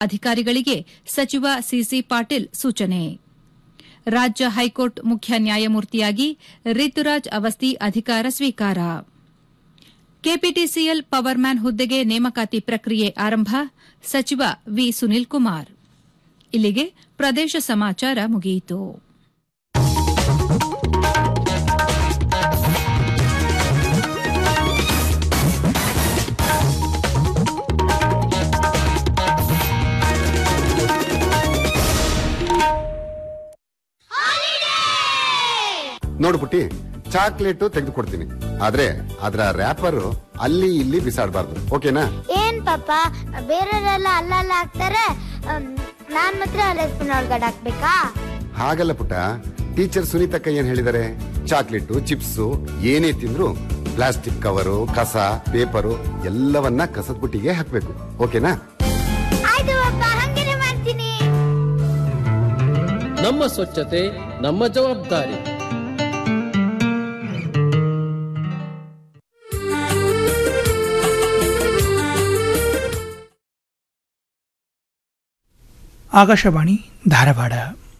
ಅಧಿಕಾರಿಗಳಿಗೆ ಸಚಿವ ಸಿಸಿ ಪಾಟೀಲ್ ಸೂಚನೆ ರಾಜ್ಯ ಹೈಕೋರ್ಟ್ ಮುಖ್ಯ ನ್ಯಾಯಮೂರ್ತಿಯಾಗಿ ರಿತುರಾಜ್ ಅವಸ್ತಿ ಅಧಿಕಾರ ಸ್ವೀಕಾರ ಕೆಪಿಟಿಸಿಎಲ್ ಪವರ್ಮ್ಯಾನ್ ಹುದ್ದೆಗೆ ನೇಮಕಾತಿ ಪ್ರಕ್ರಿಯೆ ಆರಂಭ ಸಚಿವ ವಿ ಸುನಿಲ್ ಕುಮಾರ್ ಇಲ್ಲಿಗೆ ಪ್ರದೇಶ ಸಮಾಚಾರ ಮುಗಿಯಿತು ನೋಡು ಪುಟ್ಟಿ ಚಾಕ್ಲೇಟ್ ತೆಗೆದುಕೊಡ್ತೀನಿ ಆದ್ರೆ ಅದರ ರ್ಯಾಪರ್ ಅಲ್ಲಿ ಇಲ್ಲಿ ಬಿಸಾಡಬಾರ್ದು ಓಕೆನಾ ಏನ್ ಪಾಪ ಬೇರೆಯವರೆಲ್ಲ ಅಲ್ಲಲ್ಲ ಹಾಕ್ತಾರೆ ಅಮ್, ನಾನ್ ಮಾತ್ರ ಅಲ್ಲೇ ಸ್ಪೂನ್ ಒಳಗಡೆ ಹಾಕ್ಬೇಕಾ ಹಾಗಲ್ಲ ಪುಟ್ಟ ಟೀಚರ್ ಸುನೀತಕ್ಕ ಏನ್ ಹೇಳಿದಾರೆ ಚಾಕ್ಲೇಟ್ ಚಿಪ್ಸ್ ಏನೇ ತಿಂದ್ರು ಪ್ಲಾಸ್ಟಿಕ್ ಕವರು ಕಸ ಪೇಪರು ಎಲ್ಲವನ್ನ ಕಸದ ಬುಟ್ಟಿಗೆ ಹಾಕ್ಬೇಕು ಓಕೆನಾ ಆಯ್ತು ಪಾಪ ಹಂಗೇನೆ ಮಾಡ್ತೀನಿ ನಮ್ಮ ಸ್ವಚ್ಛತೆ ನಮ್ಮ ಜವಾಬ್ದಾರಿ ಆಕಾಶವಾಣಿ ಧಾರವಾಡ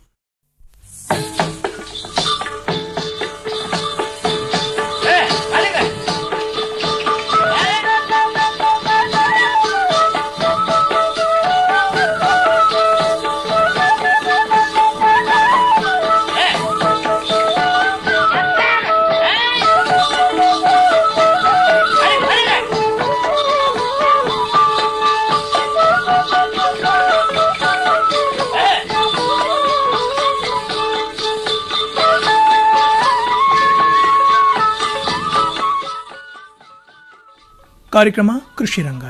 ಕಾರ್ಯಕ್ರಮ ಕೃಷಿ ರಂಗ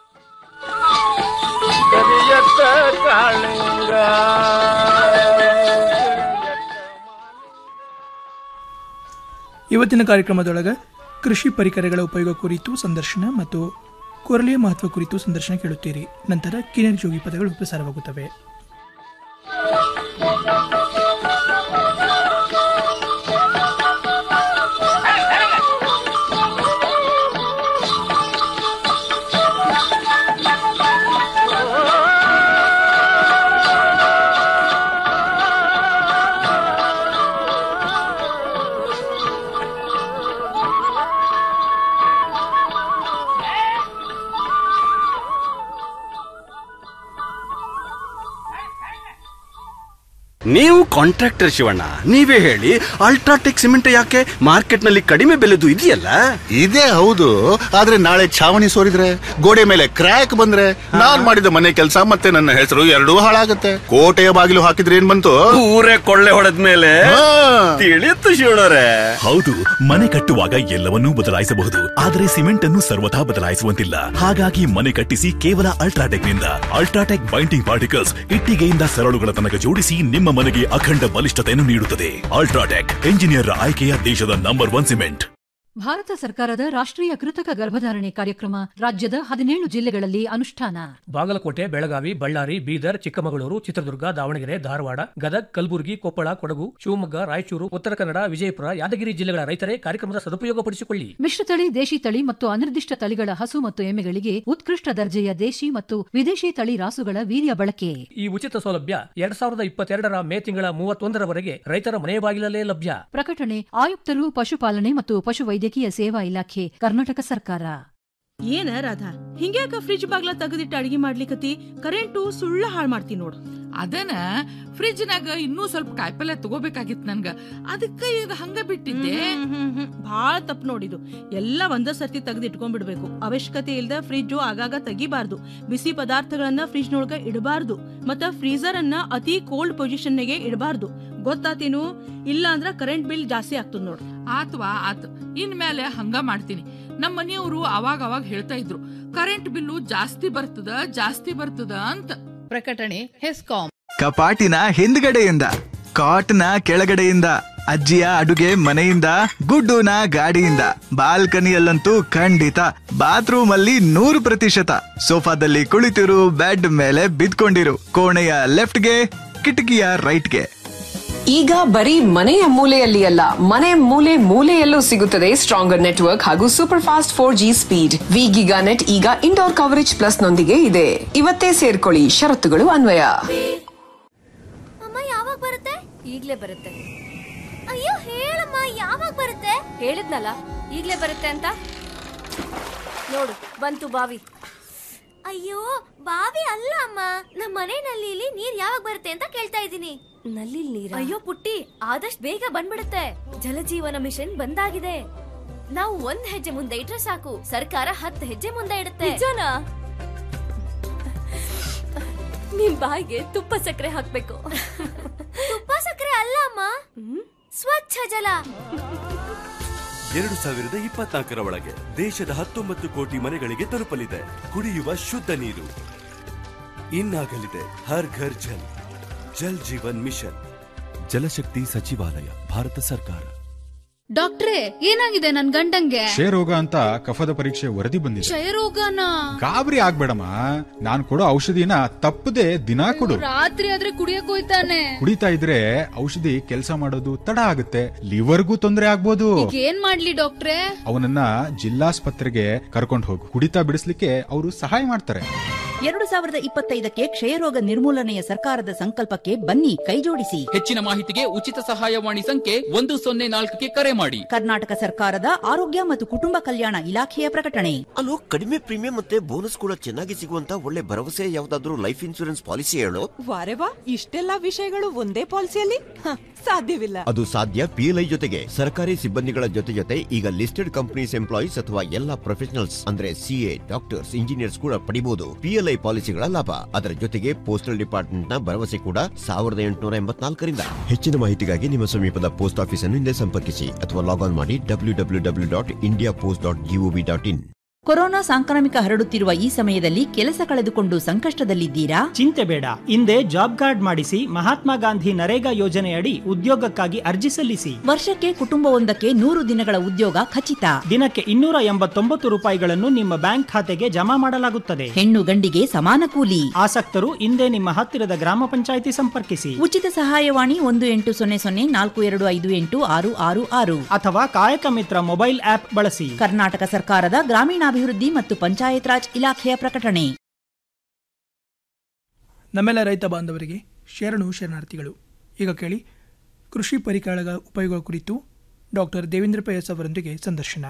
ಇವತ್ತಿನ ಕಾರ್ಯಕ್ರಮದೊಳಗ ಕೃಷಿ ಪರಿಕರಗಳ ಉಪಯೋಗ ಕುರಿತು ಸಂದರ್ಶನ ಮತ್ತು ಕೊರಲೆಯ ಮಹತ್ವ ಕುರಿತು ಸಂದರ್ಶನ ಕೇಳುತ್ತೀರಿ ನಂತರ ಕಿನ್ನರಿ ಜೋಗಿ ಪದಗಳು ಪ್ರಸಾರವಾಗುತ್ತವೆ ನೀವು ಕಾಂಟ್ರಾಕ್ಟರ್ ಶಿವಣ್ಣ ನೀವೇ ಹೇಳಿ ಅಲ್ಟ್ರಾಟೆಕ್ ಸಿಮೆಂಟ್ ಯಾಕೆ ಮಾರ್ಕೆಟ್ ನಲ್ಲಿ ಕಡಿಮೆ ಬೆಲೆದು ಇದೆಯಲ್ಲ ಇದೇ ಹೌದು ಆದ್ರೆ ನಾಳೆ ಛಾವಣಿ ಸೋರಿದ್ರೆ ಗೋಡೆ ಮೇಲೆ ಕ್ರ್ಯಾಕ್ ಬಂದ್ರೆ ನಾನ್ ಮಾಡಿದ ಮನೆ ಕೆಲಸ ಮತ್ತೆ ನನ್ನ ಹೆಸರು ಎರಡೂ ಹಾಳಾಗತ್ತೆ ಕೋಟೆಯ ಬಾಗಿಲು ಹಾಕಿದ್ರೆ ಏನ್ ಬಂತು ಊರೇ ಕೊಳ್ಳೆ ಹೊಡೆದ್ಮೇಲೆ ಹಾ. ತಿಳಿಯುತ್ತು ಶಿವಣ್ಣರೇ ಹೌದು ಮನೆ ಕಟ್ಟುವಾಗ ಎಲ್ಲವನ್ನೂ ಬದಲಾಯಿಸಬಹುದು ಆದರೆ ಸಿಮೆಂಟ್ ಅನ್ನು ಸರ್ವಥಾ ಬದಲಾಯಿಸುವಂತಿಲ್ಲ ಹಾಗಾಗಿ ಮನೆ ಕಟ್ಟಿಸಿ ಕೇವಲ ಅಲ್ಟ್ರಾಟೆಕ್ ನಿಂದ ಅಲ್ಟ್ರಾಟೆಕ್ ಬೈಂಡಿಂಗ್ ಪಾರ್ಟಿಕಲ್ಸ್ ಇಟ್ಟಿಗೆಯಿಂದ ಸರಳುಗಳ ತನಕ ಜೋಡಿಸಿ ನಿಮ್ಮ ಮನೆಗೆ ಅಖಂಡ ಬಲಿಷ್ಠತೆಯನ್ನು ನೀಡುತ್ತದೆ ಅಲ್ಟ್ರಾಟೆಕ್ ಎಂಜಿನಿಯರ್ ಆಯ್ಕೆಯ ದೇಶದ ನಂಬರ್ ಒನ್ ಸಿಮೆಂಟ್ ಭಾರತ ಸರ್ಕಾರದ ರಾಷ್ಟ್ರೀಯ ಕೃತಕ ಗರ್ಭಧಾರಣೆ ಕಾರ್ಯಕ್ರಮ ರಾಜ್ಯದ ಹದಿನೇಳು ಜಿಲ್ಲೆಗಳಲ್ಲಿ ಅನುಷ್ಠಾನ ಬಾಗಲಕೋಟೆ ಬೆಳಗಾವಿ ಬಳ್ಳಾರಿ ಬೀದರ್ ಚಿಕ್ಕಮಗಳೂರು ಚಿತ್ರದುರ್ಗ ದಾವಣಗೆರೆ ಧಾರವಾಡ ಗದಗ್ ಕಲಬುರಗಿ ಕೊಪ್ಪಳ ಕೊಡಗು ಶಿವಮೊಗ್ಗ ರಾಯಚೂರು ಉತ್ತರ ಕನ್ನಡ ವಿಜಯಪುರ ಯಾದಗಿರಿ ಜಿಲ್ಲೆಗಳ ರೈತರೇ ಕಾರ್ಯಕ್ರಮದ ಸದುಪಯೋಗಪಡಿಸಿಕೊಳ್ಳಿ ಮಿಶ್ರತಳಿ ದೇಶಿ ತಳಿ ಮತ್ತು ಅನಿರ್ದಿಷ್ಟ ತಳಿಗಳ ಹಸು ಮತ್ತು ಎಮ್ಮೆಗಳಿಗೆ ಉತ್ಕೃಷ್ಟ ದರ್ಜೆಯ ದೇಶಿ ಮತ್ತು ವಿದೇಶಿ ತಳಿ ರಾಸುಗಳ ವೀರ್ಯ ಬಳಕೆ ಈ ಉಚಿತ ಸೌಲಭ್ಯ ಎರಡ್ ಸಾವಿರದ ಇಪ್ಪತ್ತೆರಡರ ಮೇ ತಿಂಗಳ ಮೂವತ್ತೊಂದರವರೆಗೆ ರೈತರ ಮನೆ ಬಾಗಿಲಲ್ಲೇ ಲಭ್ಯ ಪ್ರಕಟಣೆ ಆಯುಕ್ತರು ಪಶುಪಾಲನೆ ಮತ್ತು ಪಶುವೈದ್ಯಕೀಯ ಸೇವಾ ಇಲಾಖೆ ಕರ್ನಾಟಕ ಸರ್ಕಾರ ಏನ ರಾಧಾ ಹಿಂಗ್ಯಾಕ ಫ್ರಿಜ್ ಬಾಗ್ಲ ತೆಗೆದಿಟ್ಟು ಅಡಿಗೆ ಮಾಡ್ಲಿಕತಿ ಕರೆಂಟು ಸುಳ್ಳ ಹಾಳ್ ಮಾಡ್ತಿ ನೋಡು ಅದನ್ನ ಫ್ರಿಜ್ನಾಗ ಇನ್ನೂ ಸ್ವಲ್ಪ ಕಾಯಿಪಲ್ಯ ತಗೋಬೇಕಾಗಿತ್ತು ನನ್ಗ ಅದಕ್ಕ ಈಗ ಹಂಗ ಬಿಟ್ಟಿದ್ದೆ ಭಾಳ ತಪ್ಪು ನೋಡಿದು ಎಲ್ಲ ಒಂದ ಸರ್ತಿ ತೆಗೆದು ಇಟ್ಕೊಂಡ್ಬಿಡ್ಬೇಕು ಅವಶ್ಯಕತೆ ಇಲ್ದ ಫ್ರಿಜ್ ಆಗಾಗ ತೆಗಿಬಾರ್ದು ಬಿಸಿ ಪದಾರ್ಥಗಳನ್ನ ಫ್ರಿಜ್ ನೊಳಗ ಇಡಬಾರ್ದು ಮತ್ತ ಫ್ರೀಜರ್ ಅನ್ನ ಅತಿ ಕೋಲ್ಡ್ ಪೊಸಿಷನ್ ಗೆ ಇಡಬಾರ್ದು ಗೊತ್ತಾತೇನು ಇಲ್ಲ ಅಂದ್ರ ಕರೆಂಟ್ ಬಿಲ್ ಜಾಸ್ತಿ ಆಗ್ತದ ನೋಡು ಆತ್ವಾ ಆತ್ ಇನ್ಮೇಲೆ ಹಂಗ ಮಾಡ್ತೀನಿ ನಮ್ಮ ಮನೆಯವರು ಅವಾಗ ಅವಾಗ ಹೇಳ್ತಾ ಇದ್ರು ಕರೆಂಟ್ ಬಿಲ್ಲು ಜಾಸ್ತಿ ಬರ್ತದ ಜಾಸ್ತಿ ಬರ್ತದ ಅಂತ ಪ್ರಕಟಣೆ ಹೆಸ್ಕಾಂ ಕಪಾಟಿನ ಹಿಂದ್ಗಡೆಯಿಂದ ಕಾಟ್ನ ಕೆಳಗಡೆಯಿಂದ ಅಜ್ಜಿಯ ಅಡುಗೆ ಮನೆಯಿಂದ ಗುಡ್ಡುನ ಗಾಡಿಯಿಂದ ಬಾಲ್ಕನಿಯಲ್ಲಂತೂ ಖಂಡಿತ ಬಾತ್ರೂಮ್ ಅಲ್ಲಿ ನೂರು ಪ್ರತಿಶತ ಸೋಫಾದಲ್ಲಿ ಕುಳಿತಿರು ಬೆಡ್ ಮೇಲೆ ಬಿದ್ಕೊಂಡಿರು ಕೋಣೆಯ ಲೆಫ್ಟ್ಗೆ ಕಿಟಕಿಯ ರೈಟ್ಗೆ ಈಗ ಬರೀ ಮನೆಯ ಮೂಲೆಯಲ್ಲಿ ಅಲ್ಲ ಮನೆ ಮೂಲೆ ಮೂಲೆಯಲ್ಲೂ ಸಿಗುತ್ತದೆ ಸ್ಟ್ರಾಂಗರ್ ನೆಟ್ವರ್ಕ್ ಹಾಗೂ super fast four G speed V giga net ಈಗ ಇಂಡೋರ್ ಕವರೇಜ್ ಪ್ಲಸ್ ನೊಂದಿಗೆ ಇದೆ ಇವತ್ತೇ ಸೇರ್ಕೊಳ್ಳಿ ಷರತ್ತುಗಳು ಅನ್ವಯ ಅಮ್ಮ ಯಾವಾಗ ಬರುತ್ತೆ ಈಗ್ಲೇ ಬರುತ್ತೆ ಅಯ್ಯೋ ಹೇಳಮ್ಮ ಯಾವಾಗ ಬರುತ್ತೆ ಹೇಳಿದ್ನಲ್ಲ ಈಗ್ಲೇ ಬರುತ್ತೆ ಅಂತ ನೋಡು ಬಂತು ಬಾವಿ ಅಯ್ಯೋ ಬಾವಿ ಅಲ್ಲ ಅಮ್ಮ ನಮ್ಮ ಮನೆ ನಲ್ಲಿಲಿ ನೀರ್ ಯಾವಾಗ ಬರುತ್ತೆ ಅಂತ ಕೇಳ್ತಾ ಇದ್ದೀನಿ ನಲ್ಲಿ ನೀರ ಅಯ್ಯೋ ಪುಟ್ಟಿ ಆದಷ್ಟು ಬೇಗ ಬಂದ್ಬಿಡುತ್ತೆ ಜಲಜೀವನ ಮಿಷನ್ ಬಂದಾಗಿದೆ ನಾವು ಒಂದ್ ಹೆಜ್ಜೆ ಮುಂದೆ ಇಟ್ರೆ ಸಾಕು ಸರ್ಕಾರ ಹತ್ತು ಹೆಜ್ಜೆ ಮುಂದೆ ಇಡುತ್ತೆ ನಿಜನಾ ನಿಮ್ ಬಾಯಿಗೆ ತುಪ್ಪ ಸಕ್ಕರೆ ಹಾಕ್ಬೇಕು ತುಪ್ಪ ಸಕ್ಕರೆ ಅಲ್ಲ ಅಮ್ಮ ಸ್ವಚ್ಛ ಜಲ ಎರಡು ಸಾವಿರದ ಇಪ್ಪತ್ನಾಲ್ಕರ ಒಳಗೆ ದೇಶದ ಹತ್ತೊಂಬತ್ತು ಕೋಟಿ ಮನೆಗಳಿಗೆ ತಲುಪಲಿದೆ ಕುಡಿಯುವ ಶುದ್ಧ ನೀರು ಇನ್ನಾಗಲಿದೆ ಹರ್ ಘರ್ ಜಲ್ ಜಲ್ ಜೀವನ್ ಮಿಷನ್ ಜಲಶಕ್ತಿ ಸಚಿವಾಲಯ ಭಾರತ ಸರ್ಕಾರ ಡಾಕ್ಟ್ರೇ ಏನಾಗಿದೆ ನನ್ ಗಂಡಂಗೆ ಕ್ಷಯರೋಗ ಅಂತ ಕಫದ ಪರೀಕ್ಷೆ ವರದಿ ಬಂದಿದೆ ಕ್ಷಯರೋಗನ ಗಾಬರಿ ಆಗ್ಬೇಡಮ್ಮ ನಾನ್ ಕೊಡೋ ಔಷಧಿನ ತಪ್ಪದೆ ದಿನಾ ಕೊಡು ರಾತ್ರಿ ಆದ್ರೆ ಕುಡಿಯಕ್ ಹೋಯ್ತಾನೆ ಕುಡಿತಾ ಇದ್ರೆ ಔಷಧಿ ಕೆಲಸ ಮಾಡೋದು ತಡ ಆಗುತ್ತೆ ಲಿವರ್ಗೂ ತೊಂದರೆ ಆಗ್ಬೋದು ಈಗ ಏನ್ ಮಾಡ್ಲಿ ಡಾಕ್ಟ್ರೇ ಅವನನ್ನ ಜಿಲ್ಲಾಸ್ಪತ್ರೆಗೆ ಕರ್ಕೊಂಡು ಹೋಗು ಕುಡಿತಾ ಬಿಡಿಸ್ಲಿಕ್ಕೆ ಅವರು ಸಹಾಯ ಮಾಡ್ತಾರೆ ಎರಡು ಸಾವಿರದ ಇಪ್ಪತ್ತೈದಕ್ಕೆ ಕ್ಷಯರೋಗ ನಿರ್ಮೂಲನೆಯ ಸರ್ಕಾರದ ಸಂಕಲ್ಪಕ್ಕೆ ಬನ್ನಿ ಕೈಜೋಡಿಸಿ ಹೆಚ್ಚಿನ ಮಾಹಿತಿಗೆ ಉಚಿತ ಸಹಾಯವಾಣಿ ಸಂಖ್ಯೆ ಒಂದು ಸೊನ್ನೆ ನಾಲ್ಕಕ್ಕೆ ಕರೆ ಮಾಡಿ ಕರ್ನಾಟಕ ಸರ್ಕಾರದ ಆರೋಗ್ಯ ಮತ್ತು ಕುಟುಂಬ ಕಲ್ಯಾಣ ಇಲಾಖೆಯ ಪ್ರಕಟಣೆ ಅಲ್ಲೋ ಕಡಿಮೆ ಪ್ರೀಮಿಯಂ ಮತ್ತೆ ಬೋನಸ್ ಕೂಡ ಚೆನ್ನಾಗಿ ಸಿಗುವಂತ ಒಳ್ಳೆ ಭರವಸೆ ಯಾವ್ದಾದ್ರು ಲೈಫ್ ಇನ್ಶೂರೆನ್ಸ್ ಪಾಲಿಸಿ ಹೇಳು ವಾರೆ ವಾ ಇಷ್ಟೆಲ್ಲಾ ವಿಷಯಗಳು ಒಂದೇ ಪಾಲಿಸಿಯಲ್ಲಿ ಹ, ಸಾಧ್ಯವಿಲ್ಲ ಅದು ಸಾಧ್ಯ ಪಿಎಲ್ಐ ಜೊತೆಗೆ ಸರ್ಕಾರಿ ಸಿಬ್ಬಂದಿಗಳ ಜೊತೆ ಜೊತೆ ಈಗ ಲಿಸ್ಟೆಡ್ ಕಂಪನೀಸ್ ಎಂಪ್ಲಾಯೀಸ್ ಅಥವಾ ಎಲ್ಲಾ ಪ್ರೊಫೆಷನಲ್ಸ್ ಅಂದ್ರೆ ಸಿಎ ಡಾಕ್ಟರ್ಸ್ ಇಂಜಿನಿಯರ್ಸ್ ಕೂಡ ಪಡಿಬಹುದು ಪಿಎಲ್ಐ ಪಾಲಿಸಿಗಳ ಲಾಭ ಅದರ ಜೊತೆಗೆ ಪೋಸ್ಟಲ್ ಡಿಪಾರ್ಟ್ಮೆಂಟ್ ನ ಭರವಸೆ ಕೂಡ ಸಾವಿರದ ಎಂಟುನೂರ ಎಂಬತ್ನಾಲ್ಕರಿಂದ ಹೆಚ್ಚಿನ ಮಾಹಿತಿಗಾಗಿ ನಿಮ್ಮ ಸಮೀಪದ ಪೋಸ್ಟ್ ಆಫೀಸ್ ಅನ್ನು ಹಿಂದೆ ಸಂಪರ್ಕಿಸಿ ಅಥವಾ ಲಾಗ್ ಆನ್ ಮಾಡಿ W W W dot India post dot GOV dot in corona ಸಾಂಕ್ರಾಮಿಕ ಹರಡುತ್ತಿರುವ ಈ ಸಮಯದಲ್ಲಿ ಕೆಲಸ ಕಳೆದುಕೊಂಡು ಸಂಕಷ್ಟದಲ್ಲಿದ್ದೀರಾ ಚಿಂತೆ ಬೇಡ ಹಿಂದೆ ಜಾಬ್ ಕಾರ್ಡ್ ಮಾಡಿಸಿ ಮಹಾತ್ಮ ಗಾಂಧಿ ನರೇಗಾ ಯೋಜನೆಯಡಿ ಉದ್ಯೋಗಕ್ಕಾಗಿ ಅರ್ಜಿ ಸಲ್ಲಿಸಿ ವರ್ಷಕ್ಕೆ ಕುಟುಂಬವೊಂದಕ್ಕೆ ನೂರು ದಿನಗಳ ಉದ್ಯೋಗ ಖಚಿತ ದಿನಕ್ಕೆ ಇನ್ನೂರ ಎಂಬತ್ತೊಂಬತ್ತು ರೂಪಾಯಿಗಳನ್ನು ನಿಮ್ಮ ಬ್ಯಾಂಕ್ ಖಾತೆಗೆ ಜಮಾ ಮಾಡಲಾಗುತ್ತದೆ ಹೆಣ್ಣು ಗಂಡಿಗೆ ಸಮಾನ ಕೂಲಿ ಆಸಕ್ತರು ಹಿಂದೆ ನಿಮ್ಮ ಹತ್ತಿರದ ಗ್ರಾಮ ಪಂಚಾಯಿತಿ ಸಂಪರ್ಕಿಸಿ ಉಚಿತ ಸಹಾಯವಾಣಿ ಒಂದು ಎಂಟು ಸೊನ್ನೆ ಸೊನ್ನೆ ನಾಲ್ಕು ಎರಡು ಐದು ಎಂಟು ಆರು ಆರು ಆರು ಅಥವಾ ಕಾಯಕ ಮಿತ್ರ ಮೊಬೈಲ್ ಆಪ್ ಬಳಸಿ ಕರ್ನಾಟಕ ಸರ್ಕಾರದ ಗ್ರಾಮೀಣಾಭಿವೃದ್ಧಿ ಮತ್ತು ಪಂಚಾಯತ್ ರಾಜ್ ಇಲಾಖೆಯ ಪ್ರಕಟಣೆ ನಮ್ಮೆಲ್ಲ ರೈತ ಬಾಂಧವರಿಗೆ ಶರಣು ಶರಣಾರ್ಥಿಗಳು ಈಗ ಕೇಳಿ ಕೃಷಿ ಪರಿಕರಗಳ ಉಪಯೋಗ ಕುರಿತು ಡಾಕ್ಟರ್ ದೇವೇಂದ್ರ ಪೈ ಎಸ್ ಅವರೊಂದಿಗೆ ಸಂದರ್ಶನ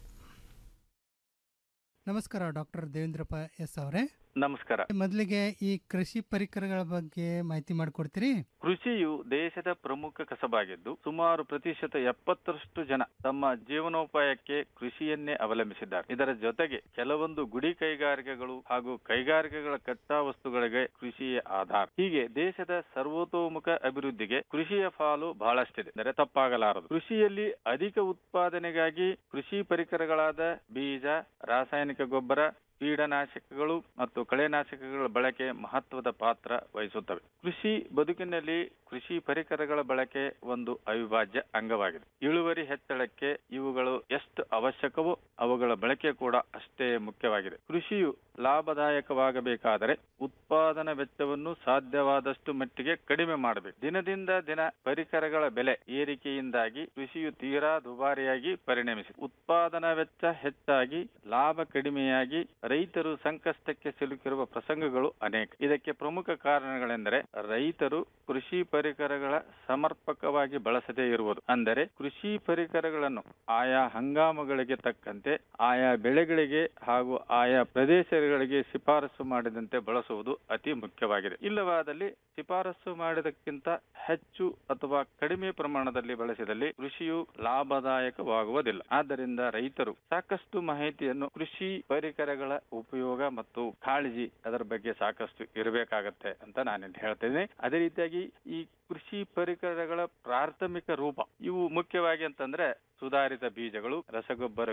ನಮಸ್ಕಾರ ಡಾಕ್ಟರ್ ದೇವೇಂದ್ರಪ್ಪ ಎಸ್ ಅವರೇ ನಮಸ್ಕಾರ ಮೊದಲಿಗೆ ಈ ಕೃಷಿ ಪರಿಕರಗಳ ಬಗ್ಗೆ ಮಾಹಿತಿ ಮಾಡಿಕೊಡ್ತೀರಿ ಕೃಷಿಯು ದೇಶದ ಪ್ರಮುಖ ಕಸಬಾಗಿದ್ದು ಸುಮಾರು ಪ್ರತಿಶತ ಎಪ್ಪತ್ತರಷ್ಟು ಜನ ತಮ್ಮ ಜೀವನೋಪಾಯಕ್ಕೆ ಕೃಷಿಯನ್ನೇ ಅವಲಂಬಿಸಿದ್ದಾರೆ ಇದರ ಜೊತೆಗೆ ಕೆಲವೊಂದು ಗುಡಿ ಕೈಗಾರಿಕೆಗಳು ಹಾಗೂ ಕೈಗಾರಿಕೆಗಳ ಕಚ್ಚಾ ವಸ್ತುಗಳಿಗೆ ಕೃಷಿಯೇ ಆಧಾರ ಹೀಗೆ ದೇಶದ ಸರ್ವತೋಮುಖ ಅಭಿವೃದ್ಧಿಗೆ ಕೃಷಿಯ ಪಾಲು ಬಹಳಷ್ಟಿದೆ ಅಂದರೆ ತಪ್ಪಾಗಲಾರದು ಕೃಷಿಯಲ್ಲಿ ಅಧಿಕ ಉತ್ಪಾದನೆಗಾಗಿ ಕೃಷಿ ಪರಿಕರಗಳಾದ ಬೀಜ ರಾಸಾಯನಿಕ ಗೊಬ್ಬರ ಕೀಟನಾಶಕಗಳು ಮತ್ತು ಕಳೆನಾಶಕಗಳ ಬಳಕೆ ಮಹತ್ವದ ಪಾತ್ರ ವಹಿಸುತ್ತವೆ ಕೃಷಿ ಬದುಕಿನಲ್ಲಿ ಕೃಷಿ ಪರಿಕರಗಳ ಬಳಕೆ ಒಂದು ಅವಿಭಾಜ್ಯ ಅಂಗವಾಗಿದೆ ಇಳುವರಿ ಹೆಚ್ಚಳಕ್ಕೆ ಇವುಗಳು ಎಷ್ಟು ಅವಶ್ಯಕವೋ ಅವುಗಳ ಬಳಕೆ ಕೂಡ ಅಷ್ಟೇ ಮುಖ್ಯವಾಗಿದೆ ಕೃಷಿಯು ಲಾಭದಾಯಕವಾಗಬೇಕಾದರೆ ಉತ್ಪಾದನಾ ವೆಚ್ಚವನ್ನು ಸಾಧ್ಯವಾದಷ್ಟು ಮಟ್ಟಿಗೆ ಕಡಿಮೆ ಮಾಡಬೇಕು ದಿನದಿಂದ ದಿನ ಪರಿಕರಗಳ ಬೆಲೆ ಏರಿಕೆಯಿಂದಾಗಿ ಕೃಷಿಯು ತೀರಾ ದುಬಾರಿಯಾಗಿ ಪರಿಣಮಿಸಿದೆ ಉತ್ಪಾದನಾ ವೆಚ್ಚ ಹೆಚ್ಚಾಗಿ ಲಾಭ ಕಡಿಮೆಯಾಗಿ ರೈತರು ಸಂಕಷ್ಟಕ್ಕೆ ಸಿಲುಕಿರುವ ಪ್ರಸಂಗಗಳು ಅನೇಕ ಇದಕ್ಕೆ ಪ್ರಮುಖ ಕಾರಣಗಳೆಂದರೆ ರೈತರು ಕೃಷಿ ಪರಿಕರಗಳ ಸಮರ್ಪಕವಾಗಿ ಬಳಸದೇ ಇರುವುದು ಅಂದರೆ ಕೃಷಿ ಪರಿಕರಗಳನ್ನು ಆಯಾ ಹಂಗಾಮಗಳಿಗೆ ತಕ್ಕಂತೆ ಆಯಾ ಬೆಳೆಗಳಿಗೆ ಹಾಗೂ ಆಯಾ ಪ್ರದೇಶಗಳಿಗೆ ಶಿಫಾರಸು ಮಾಡಿದಂತೆ ಬಳಸುವುದು ಅತಿ ಮುಖ್ಯವಾಗಿದೆ ಇಲ್ಲವಾದಲ್ಲಿ ಶಿಫಾರಸು ಮಾಡಿದಕ್ಕಿಂತ ಹೆಚ್ಚು ಅಥವಾ ಕಡಿಮೆ ಪ್ರಮಾಣದಲ್ಲಿ ಬಳಸಿದಲ್ಲಿ ಕೃಷಿಯು ಲಾಭದಾಯಕವಾಗುವುದಿಲ್ಲ ಆದ್ದರಿಂದ ರೈತರು ಸಾಕಷ್ಟು ಮಾಹಿತಿಯನ್ನು ಕೃಷಿ ಪರಿಕರಗಳ ಉಪಯೋಗ ಮತ್ತು ಕಾಳಜಿ ಅದರ ಬಗ್ಗೆ ಸಾಕಷ್ಟು ಇರಬೇಕಾಗತ್ತೆ ಅಂತ ನಾನು ಹೇಳ್ತೇನೆ ಅದೇ ರೀತಿಯಾಗಿ ಈ ಕೃಷಿ ಪರಿಕರಗಳ ಪ್ರಾಥಮಿಕ ರೂಪ ಇವು ಮುಖ್ಯವಾಗಿ ಅಂತಂದ್ರೆ ಸುಧಾರಿತ ಬೀಜಗಳು ರಸಗೊಬ್ಬರಗಳು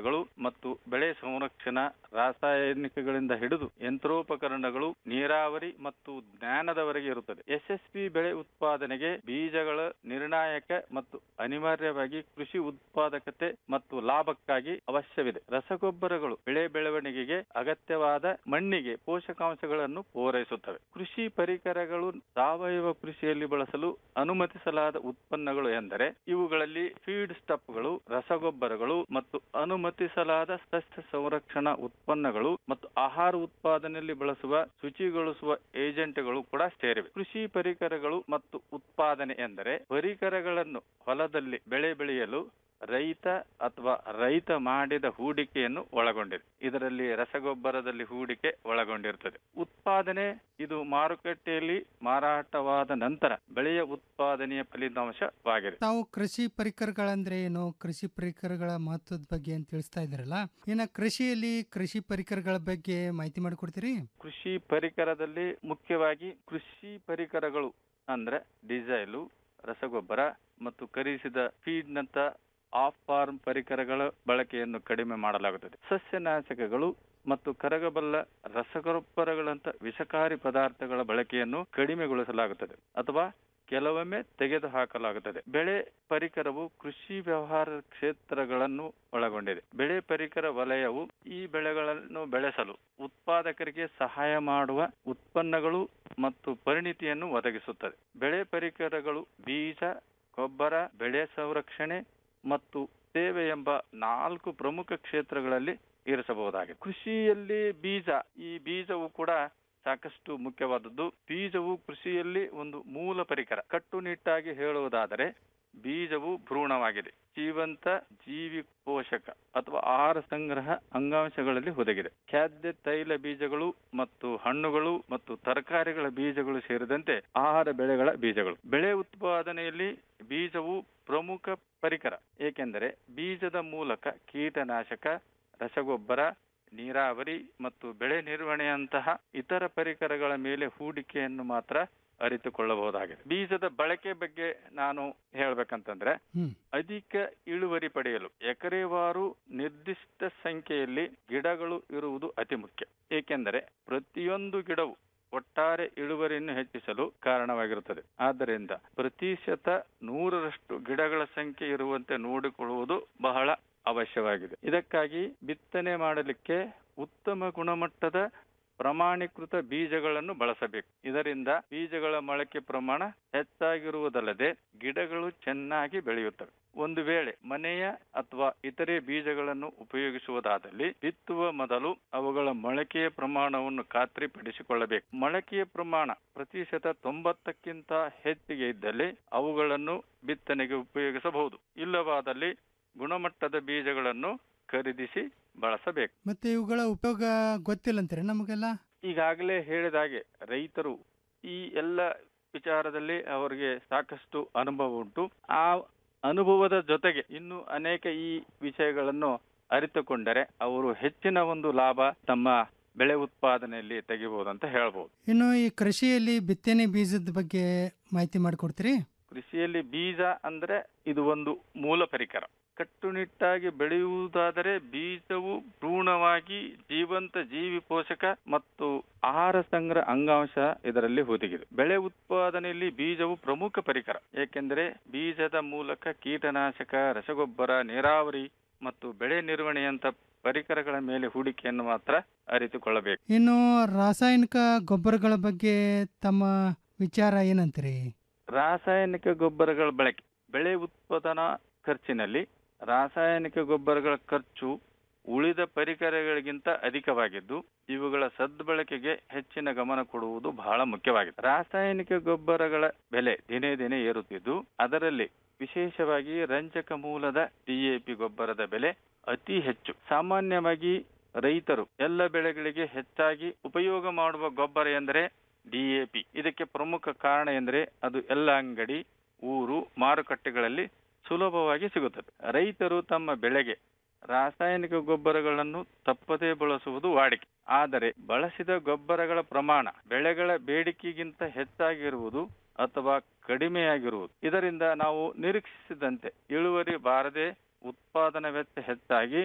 ಮತ್ತು ಬೆಳೆ ಸಂರಕ್ಷಣಾ ರಾಸಾಯನಿಕಗಳಿಂದ ಹಿಡಿದು ಯಂತ್ರೋಪಕರಣಗಳು ನೀರಾವರಿ ಮತ್ತು ಜ್ಞಾನದವರೆಗೆ ಇರುತ್ತದೆ ಯಶಸ್ವಿ ಬೆಳೆ ಉತ್ಪಾದನೆಗೆ ಬೀಜಗಳ ನಿರ್ಣಾಯಕ ಮತ್ತು ಅನಿವಾರ್ಯವಾಗಿ ಕೃಷಿ ಉತ್ಪಾದಕತೆ ಮತ್ತು ಲಾಭಕ್ಕಾಗಿ ಅವಶ್ಯವಿದೆ ರಸಗೊಬ್ಬರಗಳು ಬೆಳೆ ಬೆಳವಣಿಗೆಗೆ ಅಗತ್ಯವಾದ ಮಣ್ಣಿಗೆ ಪೋಷಕಾಂಶಗಳನ್ನು ಪೂರೈಸುತ್ತವೆ ಕೃಷಿ ಪರಿಕರಗಳು ಸಾವಯವ ಕೃಷಿಯಲ್ಲಿ ಬಳಸಲು ಅನುಮತಿಸಲಾದ ಉತ್ಪನ್ನಗಳು ಎಂದರೆ ಇವುಗಳಲ್ಲಿ ಫೀಡ್ ಸ್ಟಫ್ಗಳು ರಸಗೊಬ್ಬರಗಳು ಮತ್ತು ಅನುಮತಿಸಲಾದ ಸಸ್ಯ ಸಂರಕ್ಷಣಾ ಉತ್ಪನ್ನಗಳು ಮತ್ತು ಆಹಾರ ಉತ್ಪಾದನೆಯಲ್ಲಿ ಬಳಸುವ ಶುಚಿಗೊಳಿಸುವ ಏಜೆಂಟ್ಗಳು ಕೂಡ ಸೇರಿವೆ ಕೃಷಿ ಪರಿಕರಗಳು ಮತ್ತು ಉತ್ಪಾದನೆ ಎಂದರೆ ಪರಿಕರಗಳನ್ನು ಹೊಲದಲ್ಲಿ ಬೆಳೆ ಬೆಳೆಯಲು ರೈತ ಅಥವಾ ರೈತ ಮಾಡಿದ ಹೂಡಿಕೆಯನ್ನು ಒಳಗೊಂಡಿದೆ ಇದರಲ್ಲಿ ರಸಗೊಬ್ಬರದಲ್ಲಿ ಹೂಡಿಕೆ ಒಳಗೊಂಡಿರುತ್ತದೆ ಉತ್ಪಾದನೆ ಇದು ಮಾರುಕಟ್ಟೆಯಲ್ಲಿ ಮಾರಾಟವಾದ ನಂತರ ಬೆಳೆಯ ಉತ್ಪಾದನೆಯ ಫಲಿತಾಂಶವಾಗಿದೆ ತಾವು ಕೃಷಿ ಪರಿಕರಗಳಂದ್ರೆ ಏನು ಕೃಷಿ ಪರಿಕರಗಳ ಮಹತ್ವದ ಬಗ್ಗೆ ಅಂತ ತಿಳಿಸ್ತಾ ಇದ್ದೀರಲ್ಲ ಇನ್ನ ಕೃಷಿಯಲ್ಲಿ ಕೃಷಿ ಪರಿಕರಗಳ ಬಗ್ಗೆ ಮಾಹಿತಿ ಮಾಡಿಕೊಡ್ತೀರಿ ಕೃಷಿ ಪರಿಕರದಲ್ಲಿ ಮುಖ್ಯವಾಗಿ ಕೃಷಿ ಪರಿಕರಗಳು ಅಂದ್ರೆ ಡೀಸೆಲು ರಸಗೊಬ್ಬರ ಮತ್ತು ಕರಿಸಿದ ಫೀಡ್ನಂತ ಆಫ್ ಫಾರ್ಮ್ ಪರಿಕರಗಳ ಬಳಕೆಯನ್ನು ಕಡಿಮೆ ಮಾಡಲಾಗುತ್ತದೆ ಸಸ್ಯನಾಶಕಗಳು ಮತ್ತು ಕರಗಬಲ್ಲ ರಸಗೊಬ್ಬರಗಳಂತ ವಿಷಕಾರಿ ಪದಾರ್ಥಗಳ ಬಳಕೆಯನ್ನು ಕಡಿಮೆಗೊಳಿಸಲಾಗುತ್ತದೆ ಅಥವಾ ಕೆಲವೊಮ್ಮೆ ತೆಗೆದುಹಾಕಲಾಗುತ್ತದೆ ಬೆಳೆ ಪರಿಕರವು ಕೃಷಿ ವ್ಯವಹಾರ ಕ್ಷೇತ್ರಗಳನ್ನು ಒಳಗೊಂಡಿದೆ ಬೆಳೆ ಪರಿಕರ ವಲಯವು ಈ ಬೆಳೆಗಳನ್ನು ಬೆಳೆಸಲು ಉತ್ಪಾದಕರಿಗೆ ಸಹಾಯ ಮಾಡುವ ಉತ್ಪನ್ನಗಳು ಮತ್ತು ಪರಿಣಿತಿಯನ್ನು ಒದಗಿಸುತ್ತದೆ ಬೆಳೆ ಪರಿಕರಗಳು ಬೀಜ ಗೊಬ್ಬರ ಬೆಳೆ ಸಂರಕ್ಷಣೆ ಮತ್ತು ಸೇವೆ ಎಂಬ ನಾಲ್ಕು ಪ್ರಮುಖ ಕ್ಷೇತ್ರಗಳಲ್ಲಿ ಇರಿಸಬಹುದಾಗಿದೆ ಕೃಷಿಯಲ್ಲಿ ಬೀಜ ಈ ಬೀಜವು ಕೂಡ ಸಾಕಷ್ಟು ಮುಖ್ಯವಾದದ್ದು ಬೀಜವು ಕೃಷಿಯಲ್ಲಿ ಒಂದು ಮೂಲ ಪರಿಕರ ಕಟ್ಟುನಿಟ್ಟಾಗಿ ಹೇಳುವುದಾದರೆ ಬೀಜವು ಭ್ರೂಣವಾಗಿದೆ ಜೀವಂತ ಜೀವಿ ಪೋಷಕ ಅಥವಾ ಆಹಾರ ಸಂಗ್ರಹ ಅಂಗಾಂಶಗಳಲ್ಲಿ ಹುದುಗಿದೆ ಖಾದ್ಯ ತೈಲ ಬೀಜಗಳು ಮತ್ತು ಹಣ್ಣುಗಳು ಮತ್ತು ತರಕಾರಿಗಳ ಬೀಜಗಳು ಸೇರಿದಂತೆ ಆಹಾರ ಬೆಳೆಗಳ ಬೀಜಗಳು ಬೆಳೆ ಉತ್ಪಾದನೆಯಲ್ಲಿ ಬೀಜವು ಪ್ರಮುಖ ಪರಿಕರ ಏಕೆಂದರೆ ಬೀಜದ ಮೂಲಕ ಕೀಟನಾಶಕ ರಸಗೊಬ್ಬರ ನೀರಾವರಿ ಮತ್ತು ಬೆಳೆ ನಿರ್ವಹಣೆಯಂತಹ ಇತರ ಪರಿಕರಗಳ ಮೇಲೆ ಹೂಡಿಕೆಯನ್ನು ಮಾತ್ರ ಅರಿತುಕೊಳ್ಳಬಹುದಾಗಿದೆ ಬೀಜದ ಬಳಕೆ ಬಗ್ಗೆ ನಾನು ಹೇಳ್ಬೇಕಂತಂದ್ರೆ ಅಧಿಕ ಇಳುವರಿ ಪಡೆಯಲು ಎಕರೆವಾರು ನಿರ್ದಿಷ್ಟ ಸಂಖ್ಯೆಯಲ್ಲಿ ಗಿಡಗಳು ಇರುವುದು ಅತಿ ಮುಖ್ಯ ಏಕೆಂದರೆ ಪ್ರತಿಯೊಂದು ಗಿಡವು ಒಟ್ಟಾರೆ ಇಳುವರಿಯನ್ನು ಹೆಚ್ಚಿಸಲು ಕಾರಣವಾಗಿರುತ್ತದೆ ಆದ್ದರಿಂದ ಪ್ರತಿಶತ ನೂರರಷ್ಟು ಗಿಡಗಳ ಸಂಖ್ಯೆ ಇರುವಂತೆ ನೋಡಿಕೊಳ್ಳುವುದು ಬಹಳ ಅವಶ್ಯವಾಗಿದೆ ಇದಕ್ಕಾಗಿ ಬಿತ್ತನೆ ಮಾಡಲಿಕ್ಕೆ ಉತ್ತಮ ಗುಣಮಟ್ಟದ ಪ್ರಮಾಣೀಕೃತ ಬೀಜಗಳನ್ನು ಬಳಸಬೇಕು ಇದರಿಂದ ಬೀಜಗಳ ಮೊಳಕೆ ಪ್ರಮಾಣ ಹೆಚ್ಚಾಗಿರುವುದಲ್ಲದೆ ಗಿಡಗಳು ಚೆನ್ನಾಗಿ ಬೆಳೆಯುತ್ತವೆ ಒಂದು ವೇಳೆ ಮನೆಯ ಅಥವಾ ಇತರೆ ಬೀಜಗಳನ್ನು ಉಪಯೋಗಿಸುವುದಾದಲ್ಲಿ ಬಿತ್ತುವ ಮೊದಲು ಅವುಗಳ ಮೊಳಕೆಯ ಪ್ರಮಾಣವನ್ನು ಖಾತ್ರಿಪಡಿಸಿಕೊಳ್ಳಬೇಕು ಮೊಳಕೆಯ ಪ್ರಮಾಣ ಪ್ರತಿಶತ ತೊಂಬತ್ತಕ್ಕಿಂತ ಹೆಚ್ಚಿಗೆ ಇದ್ದಲ್ಲಿ ಅವುಗಳನ್ನು ಬಿತ್ತನೆಗೆ ಉಪಯೋಗಿಸಬಹುದು ಇಲ್ಲವಾದಲ್ಲಿ ಗುಣಮಟ್ಟದ ಬೀಜಗಳನ್ನು ಖರೀದಿಸಿ ಬಳಸಬೇಕು ಮತ್ತೆ ಇವುಗಳ ಉಪಯೋಗ ಗೊತ್ತಿಲ್ಲ ಅಂತಾರೆ ನಮಗೆಲ್ಲ ಈಗಾಗಲೇ ಹೇಳಿದ ಹಾಗೆ ರೈತರು ಈ ಎಲ್ಲ ವಿಚಾರದಲ್ಲಿ ಅವರಿಗೆ ಸಾಕಷ್ಟು ಅನುಭವ ಉಂಟು ಆ ಅನುಭವದ ಜೊತೆಗೆ ಇನ್ನು ಅನೇಕ ಈ ವಿಷಯಗಳನ್ನು ಅರಿತುಕೊಂಡರೆ ಅವರು ಹೆಚ್ಚಿನ ಒಂದು ಲಾಭ ತಮ್ಮ ಬೆಳೆ ಉತ್ಪಾದನೆಯಲ್ಲಿ ತೆಗಿಬಹುದು ಅಂತ ಹೇಳ್ಬೋದು ಇನ್ನು ಈ ಕೃಷಿಯಲ್ಲಿ ಬಿತ್ತನೆ ಬೀಜದ ಬಗ್ಗೆ ಮಾಹಿತಿ ಮಾಡಿಕೊಡ್ತೀರಿ ಕೃಷಿಯಲ್ಲಿ ಬೀಜ ಅಂದ್ರೆ ಇದು ಒಂದು ಮೂಲ ಪರಿಕರ ಕಟ್ಟುನಿಟ್ಟಾಗಿ ಬೆಳೆಯುವುದಾದರೆ ಬೀಜವು ಭ್ರೂಣವಾಗಿ ಜೀವಂತ ಜೀವಿ ಪೋಷಕ ಮತ್ತು ಆಹಾರ ಸಂಗ್ರಹ ಅಂಗಾಂಶ ಇದರಲ್ಲಿ ಹುದುಗಿದೆ ಬೆಳೆ ಉತ್ಪಾದನೆಯಲ್ಲಿ ಬೀಜವು ಪ್ರಮುಖ ಪರಿಕರ ಏಕೆಂದರೆ ಬೀಜದ ಮೂಲಕ ಕೀಟನಾಶಕ ರಸಗೊಬ್ಬರ ನೀರಾವರಿ ಮತ್ತು ಬೆಳೆ ನಿರ್ವಹಣೆಯಂತ ಪರಿಕರಗಳ ಮೇಲೆ ಹೂಡಿಕೆಯನ್ನು ಮಾತ್ರ ಅರಿತುಕೊಳ್ಳಬೇಕು ಇನ್ನು ರಾಸಾಯನಿಕ ಗೊಬ್ಬರಗಳ ಬಗ್ಗೆ ತಮ್ಮ ವಿಚಾರ ಏನಂತೀರಿ ರಾಸಾಯನಿಕ ಗೊಬ್ಬರಗಳ ಬಳಕೆ ಬೆಳೆ ಉತ್ಪಾದನಾ ಖರ್ಚಿನಲ್ಲಿ ರಾಸಾಯನಿಕ ಗೊಬ್ಬರಗಳ ಖರ್ಚು ಉಳಿದ ಪರಿಕರಗಳಿಗಿಂತ ಅಧಿಕವಾಗಿದ್ದು ಇವುಗಳ ಸದ್ಬಳಕೆಗೆ ಹೆಚ್ಚಿನ ಗಮನ ಕೊಡುವುದು ಬಹಳ ಮುಖ್ಯವಾಗಿದೆ ರಾಸಾಯನಿಕ ಗೊಬ್ಬರಗಳ ಬೆಲೆ ದಿನೇ ದಿನೇ ಏರುತ್ತಿದ್ದು ಅದರಲ್ಲಿ ವಿಶೇಷವಾಗಿ ರಂಜಕ ಮೂಲದ ಡಿಎಪಿ ಗೊಬ್ಬರದ ಬೆಲೆ ಅತಿ ಹೆಚ್ಚು ಸಾಮಾನ್ಯವಾಗಿ ರೈತರು ಎಲ್ಲ ಬೆಳೆಗಳಿಗೆ ಹೆಚ್ಚಾಗಿ ಉಪಯೋಗ ಮಾಡುವ ಗೊಬ್ಬರ ಎಂದರೆ ಡಿಎಪಿ ಇದಕ್ಕೆ ಪ್ರಮುಖ ಕಾರಣ ಎಂದರೆ ಅದು ಎಲ್ಲ ಅಂಗಡಿ ಊರು ಮಾರುಕಟ್ಟೆಗಳಲ್ಲಿ ಸುಲಭವಾಗಿ ಸಿಗುತ್ತದೆ ರೈತರು ತಮ್ಮ ಬೆಳೆಗೆ ರಾಸಾಯನಿಕ ಗೊಬ್ಬರಗಳನ್ನು ತಪ್ಪದೇ ಬಳಸುವುದು ವಾಡಿಕೆ ಆದರೆ ಬಳಸಿದ ಗೊಬ್ಬರಗಳ ಪ್ರಮಾಣ ಬೆಳೆಗಳ ಬೇಡಿಕೆಗಿಂತ ಹೆಚ್ಚಾಗಿರುವುದು ಅಥವಾ ಕಡಿಮೆಯಾಗಿರುವುದು ಇದರಿಂದ ನಾವು ನಿರೀಕ್ಷಿಸಿದಂತೆ ಇಳುವರಿ ಬಾರದೆ ಉತ್ಪಾದನಾ ವೆಚ್ಚ ಹೆಚ್ಚಾಗಿ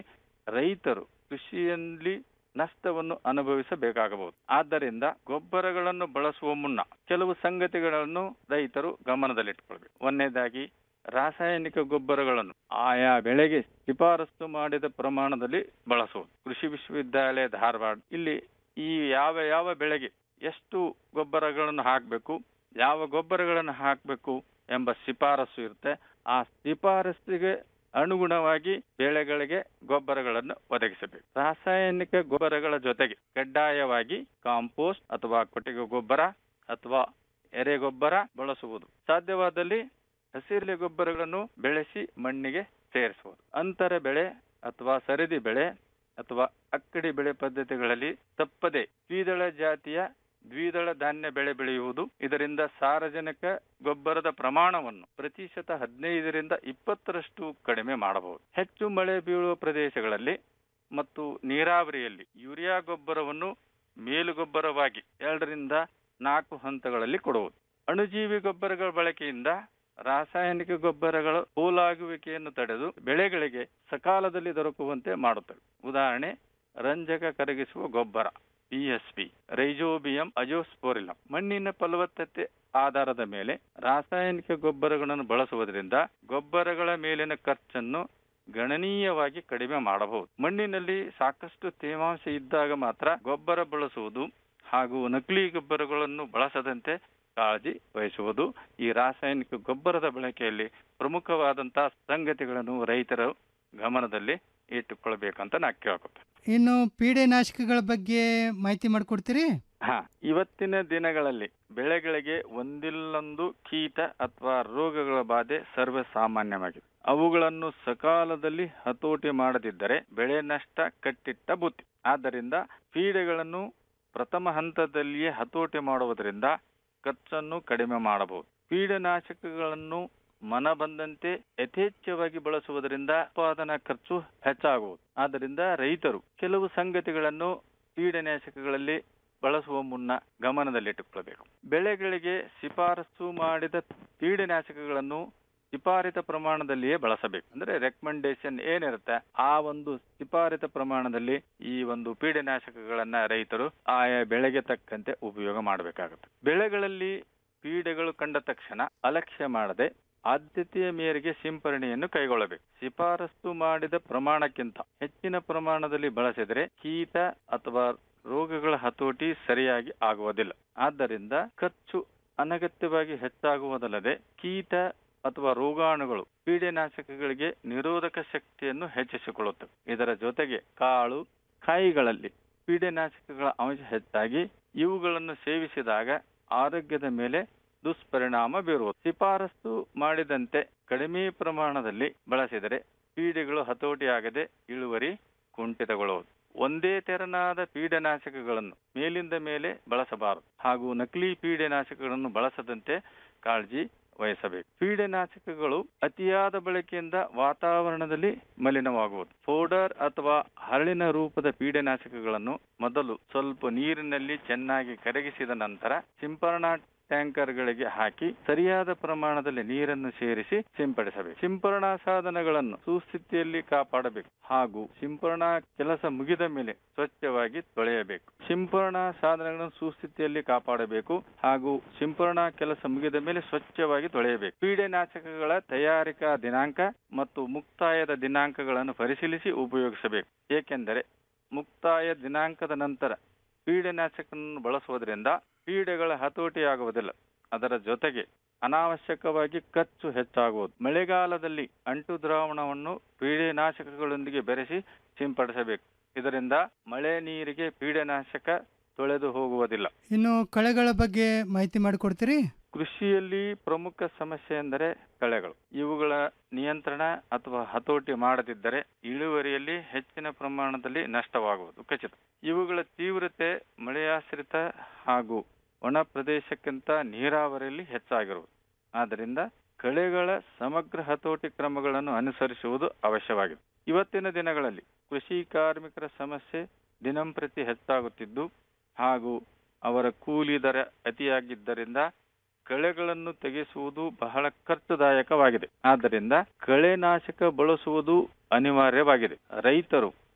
ರೈತರು ಕೃಷಿಯಲ್ಲಿ ನಷ್ಟವನ್ನು ಅನುಭವಿಸಬೇಕಾಗಬಹುದು ಆದ್ದರಿಂದ ಗೊಬ್ಬರಗಳನ್ನು ಬಳಸುವ ಮುನ್ನ ಕೆಲವು ಸಂಗತಿಗಳನ್ನು ರೈತರು ಗಮನದಲ್ಲಿಟ್ಟುಕೊಳ್ಬೇಕು ಒಂದನೇದಾಗಿ ರಾಸಾಯನಿಕ ಗೊಬ್ಬರಗಳನ್ನು ಆಯಾ ಬೆಳೆಗೆ ಶಿಫಾರಸು ಮಾಡಿದ ಪ್ರಮಾಣದಲ್ಲಿ ಬಳಸುವುದು ಕೃಷಿ ವಿಶ್ವವಿದ್ಯಾಲಯ ಧಾರವಾಡ ಇಲ್ಲಿ ಈ ಯಾವ ಯಾವ ಬೆಳೆಗೆ ಎಷ್ಟು ಗೊಬ್ಬರಗಳನ್ನು ಹಾಕಬೇಕು ಯಾವ ಗೊಬ್ಬರಗಳನ್ನು ಹಾಕಬೇಕು ಎಂಬ ಶಿಫಾರಸು ಇರುತ್ತೆ ಆ ಶಿಫಾರಸ್ಸಿಗೆ ಅನುಗುಣವಾಗಿ ಬೆಳೆಗಳಿಗೆ ಗೊಬ್ಬರಗಳನ್ನು ಒದಗಿಸಬೇಕು ರಾಸಾಯನಿಕ ಗೊಬ್ಬರಗಳ ಜೊತೆಗೆ ಕಡ್ಡಾಯವಾಗಿ ಕಾಂಪೋಸ್ಟ್ ಅಥವಾ ಕೊಟ್ಟಿಗೆ ಗೊಬ್ಬರ ಅಥವಾ ಎರೆಗೊಬ್ಬರ ಬಳಸುವುದು ಸಾಧ್ಯವಾದಲ್ಲಿ ಹಸಿರೆಲೆ ಗೊಬ್ಬರಗಳನ್ನು ಬೆಳೆಸಿ ಮಣ್ಣಿಗೆ ಸೇರಿಸುವುದು ಅಂತರ ಬೆಳೆ ಅಥವಾ ಸರದಿ ಬೆಳೆ ಅಥವಾ ಅಕ್ಕಡಿ ಬೆಳೆ ಪದ್ಧತಿಗಳಲ್ಲಿ ತಪ್ಪದೆ ದ್ವಿದಳ ಜಾತಿಯ ದ್ವಿದಳ ಧಾನ್ಯ ಬೆಳೆ ಬೆಳೆಯುವುದು ಇದರಿಂದ ಸಾರಜನಕ ಗೊಬ್ಬರದ ಪ್ರಮಾಣವನ್ನು ಪ್ರತಿಶತ ಹದಿನೈದರಿಂದ ಇಪ್ಪತ್ತರಷ್ಟು ಕಡಿಮೆ ಮಾಡಬಹುದು ಹೆಚ್ಚು ಮಳೆ ಬೀಳುವ ಪ್ರದೇಶಗಳಲ್ಲಿ ಮತ್ತು ನೀರಾವರಿಯಲ್ಲಿ ಯೂರಿಯಾ ಗೊಬ್ಬರವನ್ನು ಮೇಲುಗೊಬ್ಬರವಾಗಿ ಎರಡರಿಂದ ನಾಲ್ಕು ಹಂತಗಳಲ್ಲಿ ಕೊಡುವುದು ಅಣುಜೀವಿ ಗೊಬ್ಬರಗಳ ಬಳಕೆಯಿಂದ ರಾಸಾಯನಿಕ ಗೊಬ್ಬರಗಳ ಪೋಲಾಗುವಿಕೆಯನ್ನು ತಡೆದು ಬೆಳೆಗಳಿಗೆ ಸಕಾಲದಲ್ಲಿ ದೊರಕುವಂತೆ ಮಾಡುತ್ತವೆ ಉದಾಹರಣೆ ರಂಜಕ ಕರಗಿಸುವ ಗೊಬ್ಬರ ಪಿಎಸ್ಪಿ ರೈಜೋಬಿಯಂ ಅಜೋಸ್ಪೋರಿಲಂ ಮಣ್ಣಿನ ಫಲವತ್ತತೆ ಆಧಾರದ ಮೇಲೆ ರಾಸಾಯನಿಕ ಗೊಬ್ಬರಗಳನ್ನು ಬಳಸುವುದರಿಂದ ಗೊಬ್ಬರಗಳ ಮೇಲಿನ ಖರ್ಚನ್ನು ಗಣನೀಯವಾಗಿ ಕಡಿಮೆ ಮಾಡಬಹುದು ಮಣ್ಣಿನಲ್ಲಿ ಸಾಕಷ್ಟು ತೇವಾಂಶ ಇದ್ದಾಗ ಮಾತ್ರ ಗೊಬ್ಬರ ಬಳಸುವುದು ಹಾಗೂ ನಕಲಿ ಗೊಬ್ಬರಗಳನ್ನು ಬಳಸದಂತೆ ಕಾಳಜಿ ವಹಿಸುವುದು ಈ ರಾಸಾಯನಿಕ ಗೊಬ್ಬರದ ಬಳಕೆಯಲ್ಲಿ ಪ್ರಮುಖವಾದಂತಹ ಸಂಗತಿಗಳನ್ನು ರೈತರು ಗಮನದಲ್ಲಿ ಇಟ್ಟುಕೊಳ್ಬೇಕಂತ ನಾ ಕೇಳ್ಕೊತೇನೆ ಇನ್ನು ಪೀಡೆನಾಶಕಗಳ ಬಗ್ಗೆ ಮಾಹಿತಿ ಮಾಡಿಕೊಡ್ತೀರಿ ಹಾ ಇವತ್ತಿನ ದಿನಗಳಲ್ಲಿ ಬೆಳೆಗಳಿಗೆ ಒಂದಿಲ್ಲೊಂದು ಕೀಟ ಅಥವಾ ರೋಗಗಳ ಬಾಧೆ ಸರ್ವೇ ಸಾಮಾನ್ಯವಾಗಿದೆ ಅವುಗಳನ್ನು ಸಕಾಲದಲ್ಲಿ ಹತೋಟಿ ಮಾಡದಿದ್ದರೆ ಬೆಳೆ ನಷ್ಟ ಕಟ್ಟಿಟ್ಟ ಬುತ್ತಿ ಆದ್ದರಿಂದ ಪೀಡೆಗಳನ್ನು ಪ್ರಥಮ ಹಂತದಲ್ಲಿಯೇ ಹತೋಟಿ ಮಾಡುವುದರಿಂದ ಖರ್ಚನ್ನು ಕಡಿಮೆ ಮಾಡಬಹುದು ಕೀಟನಾಶಕಗಳನ್ನು ಮನ ಬಂದಂತೆ ಯಥೇಚ್ಛವಾಗಿ ಬಳಸುವುದರಿಂದ ಉತ್ಪಾದನಾ ಖರ್ಚು ಹೆಚ್ಚಾಗುವುದು ಆದ್ದರಿಂದ ರೈತರು ಕೆಲವು ಸಂಗತಿಗಳನ್ನು ಕೀಟನಾಶಕಗಳಲ್ಲಿ ಬಳಸುವ ಮುನ್ನ ಗಮನದಲ್ಲಿಟ್ಟುಕೊಳ್ಳಬೇಕು ಬೆಳೆಗಳಿಗೆ ಶಿಫಾರಸು ಮಾಡಿದ ಕೀಟನಾಶಕಗಳನ್ನು ಶಿಫಾರಿತ ಪ್ರಮಾಣದಲ್ಲಿಯೇ ಬಳಸಬೇಕು ಅಂದ್ರೆ ರೆಕಮೆಂಡೇಶನ್ ಏನಿರುತ್ತೆ ಆ ಒಂದು ಶಿಫಾರಿತ ಪ್ರಮಾಣದಲ್ಲಿ ಈ ಒಂದು ಪೀಡೆನಾಶಕಗಳನ್ನ ರೈತರು ಆಯಾ ಬೆಳೆಗೆ ತಕ್ಕಂತೆ ಉಪಯೋಗ ಮಾಡಬೇಕಾಗುತ್ತೆ ಬೆಳೆಗಳಲ್ಲಿ ಪೀಡೆಗಳು ಕಂಡ ತಕ್ಷಣ ಅಲಕ್ಷ್ಯ ಮಾಡದೆ ಆದ್ಯತೆಯ ಮೇರೆಗೆ ಸಿಂಪರಣೆಯನ್ನು ಕೈಗೊಳ್ಳಬೇಕು ಶಿಫಾರಸು ಮಾಡಿದ ಪ್ರಮಾಣಕ್ಕಿಂತ ಹೆಚ್ಚಿನ ಪ್ರಮಾಣದಲ್ಲಿ ಬಳಸಿದರೆ ಕೀಟ ಅಥವಾ ರೋಗಗಳ ಹತೋಟಿ ಸರಿಯಾಗಿ ಆಗುವುದಿಲ್ಲ ಆದ್ದರಿಂದ ಖರ್ಚು ಅನಗತ್ಯವಾಗಿ ಹೆಚ್ಚಾಗುವುದಲ್ಲದೆ ಕೀಟ ಅಥವಾ ರೋಗಾಣುಗಳು ಪೀಡೆನಾಶಕಗಳಿಗೆ ನಿರೋಧಕ ಶಕ್ತಿಯನ್ನು ಹೆಚ್ಚಿಸಿಕೊಳ್ಳುತ್ತವೆ ಇದರ ಜೊತೆಗೆ ಕಾಳು ಕಾಯಿಗಳಲ್ಲಿ ಪೀಡೆನಾಶಕಗಳ ಅಂಶ ಹೆಚ್ಚಾಗಿ ಇವುಗಳನ್ನು ಸೇವಿಸಿದಾಗ ಆರೋಗ್ಯದ ಮೇಲೆ ದುಷ್ಪರಿಣಾಮ ಬೀರುವುದು ಶಿಫಾರಸು ಮಾಡಿದಂತೆ ಕಡಿಮೆ ಪ್ರಮಾಣದಲ್ಲಿ ಬಳಸಿದರೆ ಪೀಡೆಗಳು ಹತೋಟಿಯಾಗದೆ ಇಳುವರಿ ಕುಂಠಿತಗೊಳ್ಳುವುದು ಒಂದೇ ತೆರನಾದ ಪೀಡನಾಶಕಗಳನ್ನು ಮೇಲಿಂದ ಮೇಲೆ ಬಳಸಬಾರದು ಹಾಗೂ ನಕಲಿ ಪೀಡನಾಶಕಗಳನ್ನು ಬಳಸದಂತೆ ಕಾಳಜಿ ವಹಿಸಬೇಕು ಪೀಡನಾಶಕಗಳು ಅತಿಯಾದ ಬಳಕೆಯಿಂದ ವಾತಾವರಣದಲ್ಲಿ ಮಲಿನವಾಗುವುದು ಪೌಡರ್ ಅಥವಾ ಹರಳಿನ ರೂಪದ ಪೀಡನಾಶಕಗಳನ್ನು ಮೊದಲು ಸ್ವಲ್ಪ ನೀರಿನಲ್ಲಿ ಚೆನ್ನಾಗಿ ಕರಗಿಸಿದ ನಂತರ ಸಿಂಪರಣಾ ಟ್ಯಾಂಕರ್ಗಳಿಗೆ ಹಾಕಿ ಸರಿಯಾದ ಪ್ರಮಾಣದಲ್ಲಿ ನೀರನ್ನು ಸೇರಿಸಿ ಸಿಂಪಡಿಸಬೇಕು ಸಿಂಪರಣಾ ಸಾಧನಗಳನ್ನು ಸುಸ್ಥಿತಿಯಲ್ಲಿ ಕಾಪಾಡಬೇಕು ಹಾಗೂ ಸಿಂಪರಣಾ ಕೆಲಸ ಮುಗಿದ ಮೇಲೆ ಸ್ವಚ್ಛವಾಗಿ ತೊಳೆಯಬೇಕು ಸಿಂಪರಣಾ ಸಾಧನಗಳನ್ನು ಸುಸ್ಥಿತಿಯಲ್ಲಿ ಕಾಪಾಡಬೇಕು ಹಾಗೂ ಸಿಂಪರಣಾ ಕೆಲಸ ಮುಗಿದ ಮೇಲೆ ಸ್ವಚ್ಛವಾಗಿ ತೊಳೆಯಬೇಕು ಪೀಡೆನಾಶಕಗಳ ತಯಾರಿಕಾ ದಿನಾಂಕ ಮತ್ತು ಮುಕ್ತಾಯದ ದಿನಾಂಕಗಳನ್ನು ಪರಿಶೀಲಿಸಿ ಉಪಯೋಗಿಸಬೇಕು ಏಕೆಂದರೆ ಮುಕ್ತಾಯ ದಿನಾಂಕದ ನಂತರ ಪೀಡೆನಾಶಕವನ್ನು ಬಳಸುವುದರಿಂದ ಪೀಡೆಗಳ ಹತೋಟಿಯಾಗುವುದಿಲ್ಲ ಅದರ ಜೊತೆಗೆ ಅನಾವಶ್ಯಕವಾಗಿ ಖರ್ಚು ಹೆಚ್ಚಾಗುವುದು ಮಳೆಗಾಲದಲ್ಲಿ ಅಂಟು ದ್ರಾವಣವನ್ನು ಪೀಡೆನಾಶಕಗಳೊಂದಿಗೆ ಬೆರೆಸಿ ಸಿಂಪಡಿಸಬೇಕು ಇದರಿಂದ ಮಳೆ ನೀರಿಗೆ ಪೀಡೆನಾಶಕ ತೊಳೆದು ಹೋಗುವುದಿಲ್ಲ ಇನ್ನು ಕಳೆಗಳ ಬಗ್ಗೆ ಮಾಹಿತಿ ಮಾಡಿಕೊಡ್ತೀರಿ ಕೃಷಿಯಲ್ಲಿ ಪ್ರಮುಖ ಸಮಸ್ಯೆ ಎಂದರೆ ಕಳೆಗಳು ಇವುಗಳ ನಿಯಂತ್ರಣ ಅಥವಾ ಹತೋಟಿ ಮಾಡದಿದ್ದರೆ ಇಳುವರಿಯಲ್ಲಿ ಹೆಚ್ಚಿನ ಪ್ರಮಾಣದಲ್ಲಿ ನಷ್ಟವಾಗುವುದು ಖಚಿತ ಇವುಗಳ ತೀವ್ರತೆ ಮಳೆಯಾಶ್ರಿತ ಹಾಗೂ ಒಣ ಪ್ರದೇಶಕ್ಕಿಂತ ನೀರಾವರಿಯಲ್ಲಿ ಹೆಚ್ಚಾಗಿರುವುದು ಆದ್ದರಿಂದ ಕಳೆಗಳ ಸಮಗ್ರ ಹತೋಟಿ ಕ್ರಮಗಳನ್ನು ಅನುಸರಿಸುವುದು ಅವಶ್ಯವಾಗಿದೆ ಇವತ್ತಿನ ದಿನಗಳಲ್ಲಿ ಕೃಷಿ ಕಾರ್ಮಿಕರ ಸಮಸ್ಯೆ ದಿನಂಪ್ರತಿ ಹೆಚ್ಚಾಗುತ್ತಿದ್ದು ಹಾಗೂ ಅವರ ಕೂಲಿ ದರ ಅತಿಯಾಗಿದ್ದರಿಂದ ಕಳೆಗಳನ್ನು ತೆಗೆಸುವುದು ಬಹಳ ಖರ್ಚುದಾಯಕವಾಗಿದೆ ಆದ್ದರಿಂದ ಕಳೆನಾಶಕ ಬಳಸುವುದು ಅನಿವಾರ್ಯವಾಗಿದೆ ರೈತರು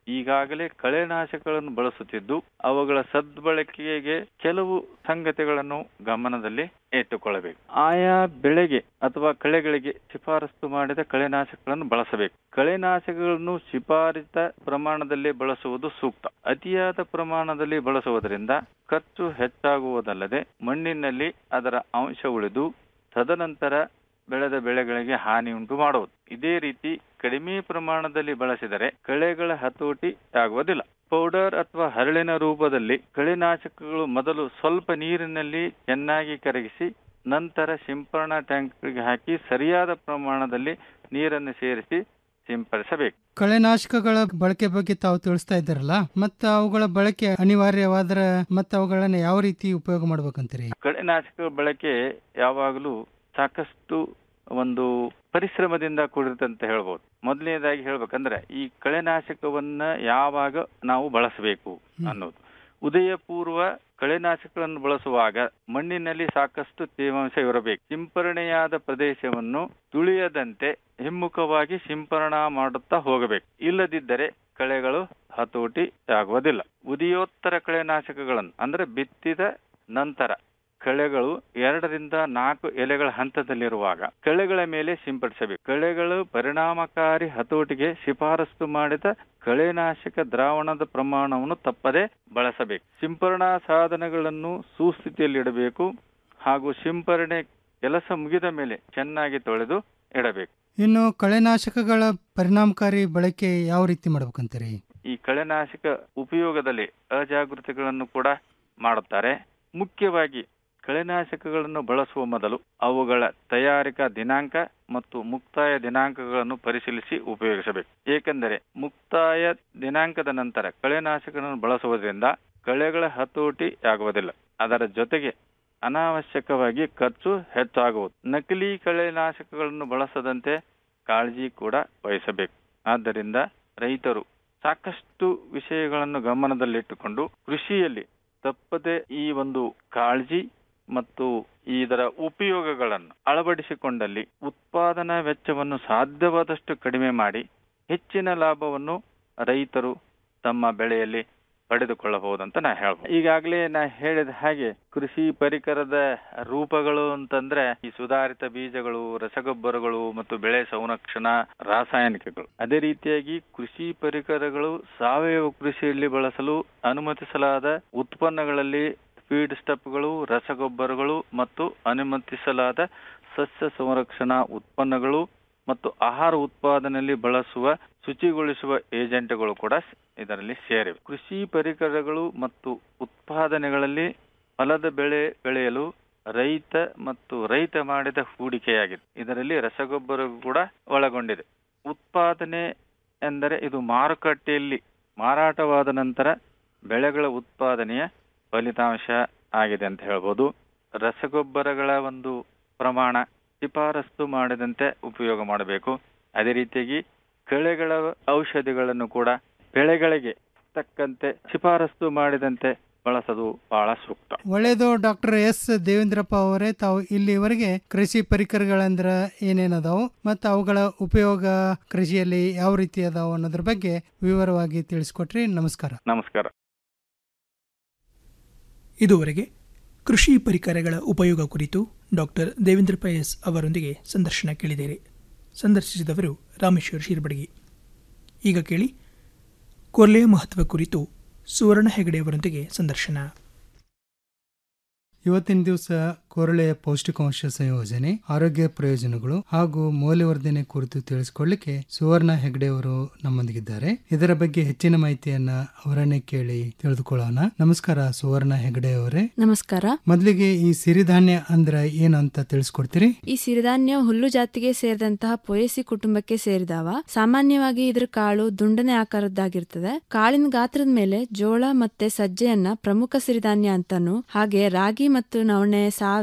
ಈಗಾಗಲೇ ಕಳೆನಾಶಕಗಳನ್ನು ಬಳಸುತ್ತಿದ್ದು ಅವುಗಳ ಸದ್ಬಳಕೆಗೆ ಕೆಲವು ಸಂಗತಿಗಳನ್ನು ಗಮನದಲ್ಲಿ ಇಟ್ಟುಕೊಳ್ಳಬೇಕು ಆಯಾ ಬೆಳೆಗೆ ಅಥವಾ ಕಳೆಗಳಿಗೆ ಶಿಫಾರಸು ಮಾಡಿದ ಕಳೆನಾಶಕಗಳನ್ನು ಬಳಸಬೇಕು ಕಳೆನಾಶಕಗಳನ್ನು ಶಿಫಾರಿತ ಪ್ರಮಾಣದಲ್ಲಿ ಬಳಸುವುದು ಸೂಕ್ತ ಅತಿಯಾದ ಪ್ರಮಾಣದಲ್ಲಿ ಬಳಸುವುದರಿಂದ ಖರ್ಚು ಹೆಚ್ಚಾಗುವುದಲ್ಲದೆ ಮಣ್ಣಿನಲ್ಲಿ ಅದರ ಅಂಶ ಉಳಿದು ತದನಂತರ ಬೆಳೆದ ಬೆಳೆಗಳಿಗೆ ಹಾನಿ ಉಂಟು ಮಾಡುವುದು ಇದೇ ರೀತಿ ಕಡಿಮೆ ಪ್ರಮಾಣದಲ್ಲಿ ಬಳಸಿದರೆ ಕಳೆಗಳ ಹತೋಟಿ ಆಗುವುದಿಲ್ಲ ಪೌಡರ್ ಅಥವಾ ಹರಳಿನ ರೂಪದಲ್ಲಿ ಕಳೆನಾಶಕಗಳು ಮೊದಲು ಸ್ವಲ್ಪ ನೀರಿನಲ್ಲಿ ಚೆನ್ನಾಗಿ ಕರಗಿಸಿ ನಂತರ ಸಿಂಪರಣಾ ಟ್ಯಾಂಕ್ಗೆ ಹಾಕಿ ಸರಿಯಾದ ಪ್ರಮಾಣದಲ್ಲಿ ನೀರನ್ನು ಸೇರಿಸಿ ಸಿಂಪಡಿಸಬೇಕು ಕಳೆನಾಶಕಗಳ ಬಳಕೆ ಬಗ್ಗೆ ತಾವು ತಿಳಿಸ್ತಾ ಇದ್ದಾರಲ್ಲ ಮತ್ತ ಅವುಗಳ ಬಳಕೆ ಅನಿವಾರ್ಯವಾದ್ರ ಮತ್ತ ಅವುಗಳನ್ನ ಯಾವ ರೀತಿ ಉಪಯೋಗ ಮಾಡ್ಬೇಕಂತೀರಿ ಕಳೆನಾಶಕ ಬಳಕೆ ಯಾವಾಗಲೂ ಸಾಕಷ್ಟು ಒಂದು ಪರಿಶ್ರಮದಿಂದ ಕೂಡಿರ್ತಂತ ಹೇಳ್ಬೋದು ಮೊದಲನೇದಾಗಿ ಹೇಳ್ಬೇಕಂದ್ರೆ ಈ ಕಳೆನಾಶಕವನ್ನ ಯಾವಾಗ ನಾವು ಬಳಸಬೇಕು ಅನ್ನೋದು ಉದಯ ಪೂರ್ವ ಕಳೆನಾಶಕಗಳನ್ನು ಬಳಸುವಾಗ ಮಣ್ಣಿನಲ್ಲಿ ಸಾಕಷ್ಟು ತೇವಾಂಶ ಇರಬೇಕು ಸಿಂಪರಣೆಯಾದ ಪ್ರದೇಶವನ್ನು ತುಳಿಯದಂತೆ ಹಿಮ್ಮುಖವಾಗಿ ಸಿಂಪರಣಾ ಮಾಡುತ್ತಾ ಹೋಗಬೇಕು ಇಲ್ಲದಿದ್ದರೆ ಕಳೆಗಳು ಹತೋಟಿ ಆಗುವುದಿಲ್ಲ ಉದಯೋತ್ತರ ಕಳೆನಾಶಕಗಳನ್ನು ಅಂದ್ರೆ ಬಿತ್ತಿದ ನಂತರ ಕಳೆಗಳು ಎರಡರಿಂದ ನಾಲ್ಕು ಎಲೆಗಳ ಹಂತದಲ್ಲಿರುವಾಗ ಕಳೆಗಳ ಮೇಲೆ ಸಿಂಪಡಿಸಬೇಕು ಕಳೆಗಳು ಪರಿಣಾಮಕಾರಿ ಹತೋಟಿಗೆ ಶಿಫಾರಸು ಮಾಡಿದ ಕಳೆನಾಶಕ ದ್ರಾವಣದ ಪ್ರಮಾಣವನ್ನು ತಪ್ಪದೆ ಬಳಸಬೇಕು ಸಿಂಪರಣಾ ಸಾಧನಗಳನ್ನು ಸುಸ್ಥಿತಿಯಲ್ಲಿಡಬೇಕು ಹಾಗೂ ಸಿಂಪರಣೆ ಕೆಲಸ ಮುಗಿದ ಮೇಲೆ ಚೆನ್ನಾಗಿ ತೊಳೆದು ಇಡಬೇಕು ಇನ್ನು ಕಳೆನಾಶಕಗಳ ಪರಿಣಾಮಕಾರಿ ಬಳಕೆ ಯಾವ ರೀತಿ ಮಾಡ್ಬೇಕಂತೀರಿ ಈ ಕಳೆನಾಶಕ ಉಪಯೋಗದಲ್ಲಿ ಅಜಾಗೃತಿಗಳನ್ನು ಕೂಡ ಮಾಡುತ್ತಾರೆ ಮುಖ್ಯವಾಗಿ ಕಳೆನಾಶಕಗಳನ್ನು ಬಳಸುವ ಮೊದಲು ಅವುಗಳ ತಯಾರಿಕಾ ದಿನಾಂಕ ಮತ್ತು ಮುಕ್ತಾಯ ದಿನಾಂಕಗಳನ್ನು ಪರಿಶೀಲಿಸಿ ಉಪಯೋಗಿಸಬೇಕು ಏಕೆಂದರೆ ಮುಕ್ತಾಯ ದಿನಾಂಕದ ನಂತರ ಕಳೆನಾಶಕಗಳನ್ನು ಬಳಸುವುದರಿಂದ ಕಳೆಗಳ ಹತೋಟಿ ಆಗುವುದಿಲ್ಲ ಅದರ ಜೊತೆಗೆ ಅನಾವಶ್ಯಕವಾಗಿ ಖರ್ಚು ಹೆಚ್ಚಾಗುವುದು ನಕಲಿ ಕಳೆನಾಶಕಗಳನ್ನು ಬಳಸದಂತೆ ಕಾಳಜಿ ಕೂಡ ವಹಿಸಬೇಕು ಆದ್ದರಿಂದ ರೈತರು ಸಾಕಷ್ಟು ವಿಷಯಗಳನ್ನು ಗಮನದಲ್ಲಿಟ್ಟುಕೊಂಡು ಕೃಷಿಯಲ್ಲಿ ತಪ್ಪದೆ ಈ ಒಂದು ಕಾಳಜಿ ಮತ್ತು ಇದರ ಉಪಯೋಗಗಳನ್ನು ಅಳವಡಿಸಿಕೊಂಡಲ್ಲಿ ಉತ್ಪಾದನಾ ವೆಚ್ಚವನ್ನು ಸಾಧ್ಯವಾದಷ್ಟು ಕಡಿಮೆ ಮಾಡಿ ಹೆಚ್ಚಿನ ಲಾಭವನ್ನು ರೈತರು ತಮ್ಮ ಬೆಳೆಯಲ್ಲಿ ಪಡೆದುಕೊಳ್ಳಬಹುದಂತ ನಾ ಹೇಳ್ಬೋದು ಈಗಾಗಲೇ ನಾ ಹೇಳಿದ ಹಾಗೆ ಕೃಷಿ ಪರಿಕರದ ರೂಪಗಳು ಅಂತಂದ್ರೆ ಈ ಸುಧಾರಿತ ಬೀಜಗಳು ರಸಗೊಬ್ಬರಗಳು ಮತ್ತು ಬೆಳೆ ಸಂರಕ್ಷಣಾ ರಾಸಾಯನಿಕಗಳು ಅದೇ ರೀತಿಯಾಗಿ ಕೃಷಿ ಪರಿಕರಗಳು ಸಾವಯವ ಕೃಷಿಯಲ್ಲಿ ಬಳಸಲು ಅನುಮತಿಸಲಾದ ಉತ್ಪನ್ನಗಳಲ್ಲಿ ಫೀಡ್ ಸ್ಟಪ್ಗಳು ರಸಗೊಬ್ಬರಗಳು ಮತ್ತು ಅನುಮತಿಸಲಾದ ಸಸ್ಯ ಸಂರಕ್ಷಣಾ ಉತ್ಪನ್ನಗಳು ಮತ್ತು ಆಹಾರ ಉತ್ಪಾದನೆಯಲ್ಲಿ ಬಳಸುವ ಶುಚಿಗೊಳಿಸುವ ಏಜೆಂಟ್ಗಳು ಕೂಡ ಇದರಲ್ಲಿ ಸೇರಿವೆ ಕೃಷಿ ಪರಿಕರಗಳು ಮತ್ತು ಉತ್ಪಾದನೆಗಳಲ್ಲಿ ಫಲದ ಬೆಳೆ ಬೆಳೆಯಲು ರೈತ ಮತ್ತು ರೈತ ಮಾಡಿದ ಹೂಡಿಕೆಯಾಗಿದೆ ಇದರಲ್ಲಿ ರಸಗೊಬ್ಬರ ಕೂಡ ಒಳಗೊಂಡಿದೆ ಉತ್ಪಾದನೆ ಎಂದರೆ ಇದು ಮಾರುಕಟ್ಟೆಯಲ್ಲಿ ಮಾರಾಟವಾದ ನಂತರ ಬೆಳೆಗಳ ಉತ್ಪಾದನೆಯ ಫಲಿತಾಂಶ ಆಗಿದೆ ಅಂತ ಹೇಳ್ಬೋದು ರಸಗೊಬ್ಬರಗಳ ಒಂದು ಪ್ರಮಾಣ ಶಿಫಾರಸು ಮಾಡಿದಂತೆ ಉಪಯೋಗ ಮಾಡಬೇಕು ಅದೇ ರೀತಿಯಾಗಿ ಕಳೆಗಳ ಔಷಧಿಗಳನ್ನು ಕೂಡ ಬೆಳೆಗಳಿಗೆ ತಕ್ಕಂತೆ ಶಿಫಾರಸು ಮಾಡಿದಂತೆ ಬಳಸೋದು ಬಹಳ ಸೂಕ್ತ ಒಳ್ಳೇದು ಡಾಕ್ಟರ್ ಎಸ್ ದೇವೇಂದ್ರಪ್ಪ ಅವರೇ ತಾವು ಇಲ್ಲಿವರೆಗೆ ಕೃಷಿ ಪರಿಕರಗಳಂದ್ರ ಏನೇನದಾವು ಮತ್ತು ಅವುಗಳ ಉಪಯೋಗ ಕೃಷಿಯಲ್ಲಿ ಯಾವ ರೀತಿ ಅದಾವು ಅನ್ನೋದ್ರ ಬಗ್ಗೆ ವಿವರವಾಗಿ ತಿಳಿಸ್ಕೊಟ್ರಿ ನಮಸ್ಕಾರ ನಮಸ್ಕಾರ ಇದುವರೆಗೆ ಕೃಷಿ ಪರಿಕರಗಳ ಉಪಯೋಗ ಕುರಿತು ಡಾಕ್ಟರ್ ದೇವೇಂದ್ರ ಪೈ ಎಸ್ ಅವರೊಂದಿಗೆ ಸಂದರ್ಶನ ಕೇಳಿದಿರಿ ಸಂದರ್ಶಿಸಿದವರು ರಾಮೇಶ್ವರ್ ಶಿರ್ಬಡಗಿ ಈಗ ಕೇಳಿ ಕೊರ್ಲೆಯ ಮಹತ್ವ ಕುರಿತು ಸುವರ್ಣ ಹೆಗಡೆಯವರೊಂದಿಗೆ ಸಂದರ್ಶನ ಇವತ್ತಿನ ದಿವಸ ಕೊರಳೆಯ ಪೌಷ್ಟಿಕಾಂಶ ಸಂಯೋಜನೆ ಆರೋಗ್ಯ ಪ್ರಯೋಜನಗಳು ಹಾಗೂ ಮೌಲ್ಯವರ್ಧನೆ ಕುರಿತು ತಿಳಿಸಿಕೊಳ್ಳಿಕ್ಕೆ ಸುವರ್ಣ ಹೆಗ್ಡೆ ಅವರು ನಮ್ಮೊಂದಿಗಿದ್ದಾರೆ ಇದರ ಬಗ್ಗೆ ಹೆಚ್ಚಿನ ಮಾಹಿತಿಯನ್ನ ಅವರನ್ನೇ ಕೇಳಿ ತಿಳಿದುಕೊಳ್ಳೋಣ ನಮಸ್ಕಾರ ಸುವರ್ಣ ಹೆಗ್ಡೆ ಅವರೇ ನಮಸ್ಕಾರ ಮೊದಲಿಗೆ ಈ ಸಿರಿಧಾನ್ಯ ಅಂದ್ರ ಏನು ಅಂತ ತಿಳಿಸ್ಕೊಡ್ತೀರಿ ಈ ಸಿರಿಧಾನ್ಯ ಹುಲ್ಲು ಜಾತಿಗೆ ಸೇರಿದಂತಹ ಪೊಯಸಿ ಕುಟುಂಬಕ್ಕೆ ಸೇರಿದವ ಸಾಮಾನ್ಯವಾಗಿ ಇದ್ರ ಕಾಳು ದುಂಡನೆ ಆಕಾರದ್ದಾಗಿರ್ತದೆ ಕಾಳಿನ ಗಾತ್ರದ ಮೇಲೆ ಜೋಳ ಮತ್ತೆ ಸಜ್ಜೆಯನ್ನ ಪ್ರಮುಖ ಸಿರಿಧಾನ್ಯ ಅಂತಾನು ಹಾಗೆ ರಾಗಿ ಮತ್ತು ನವಣೆ ಸಾವೆ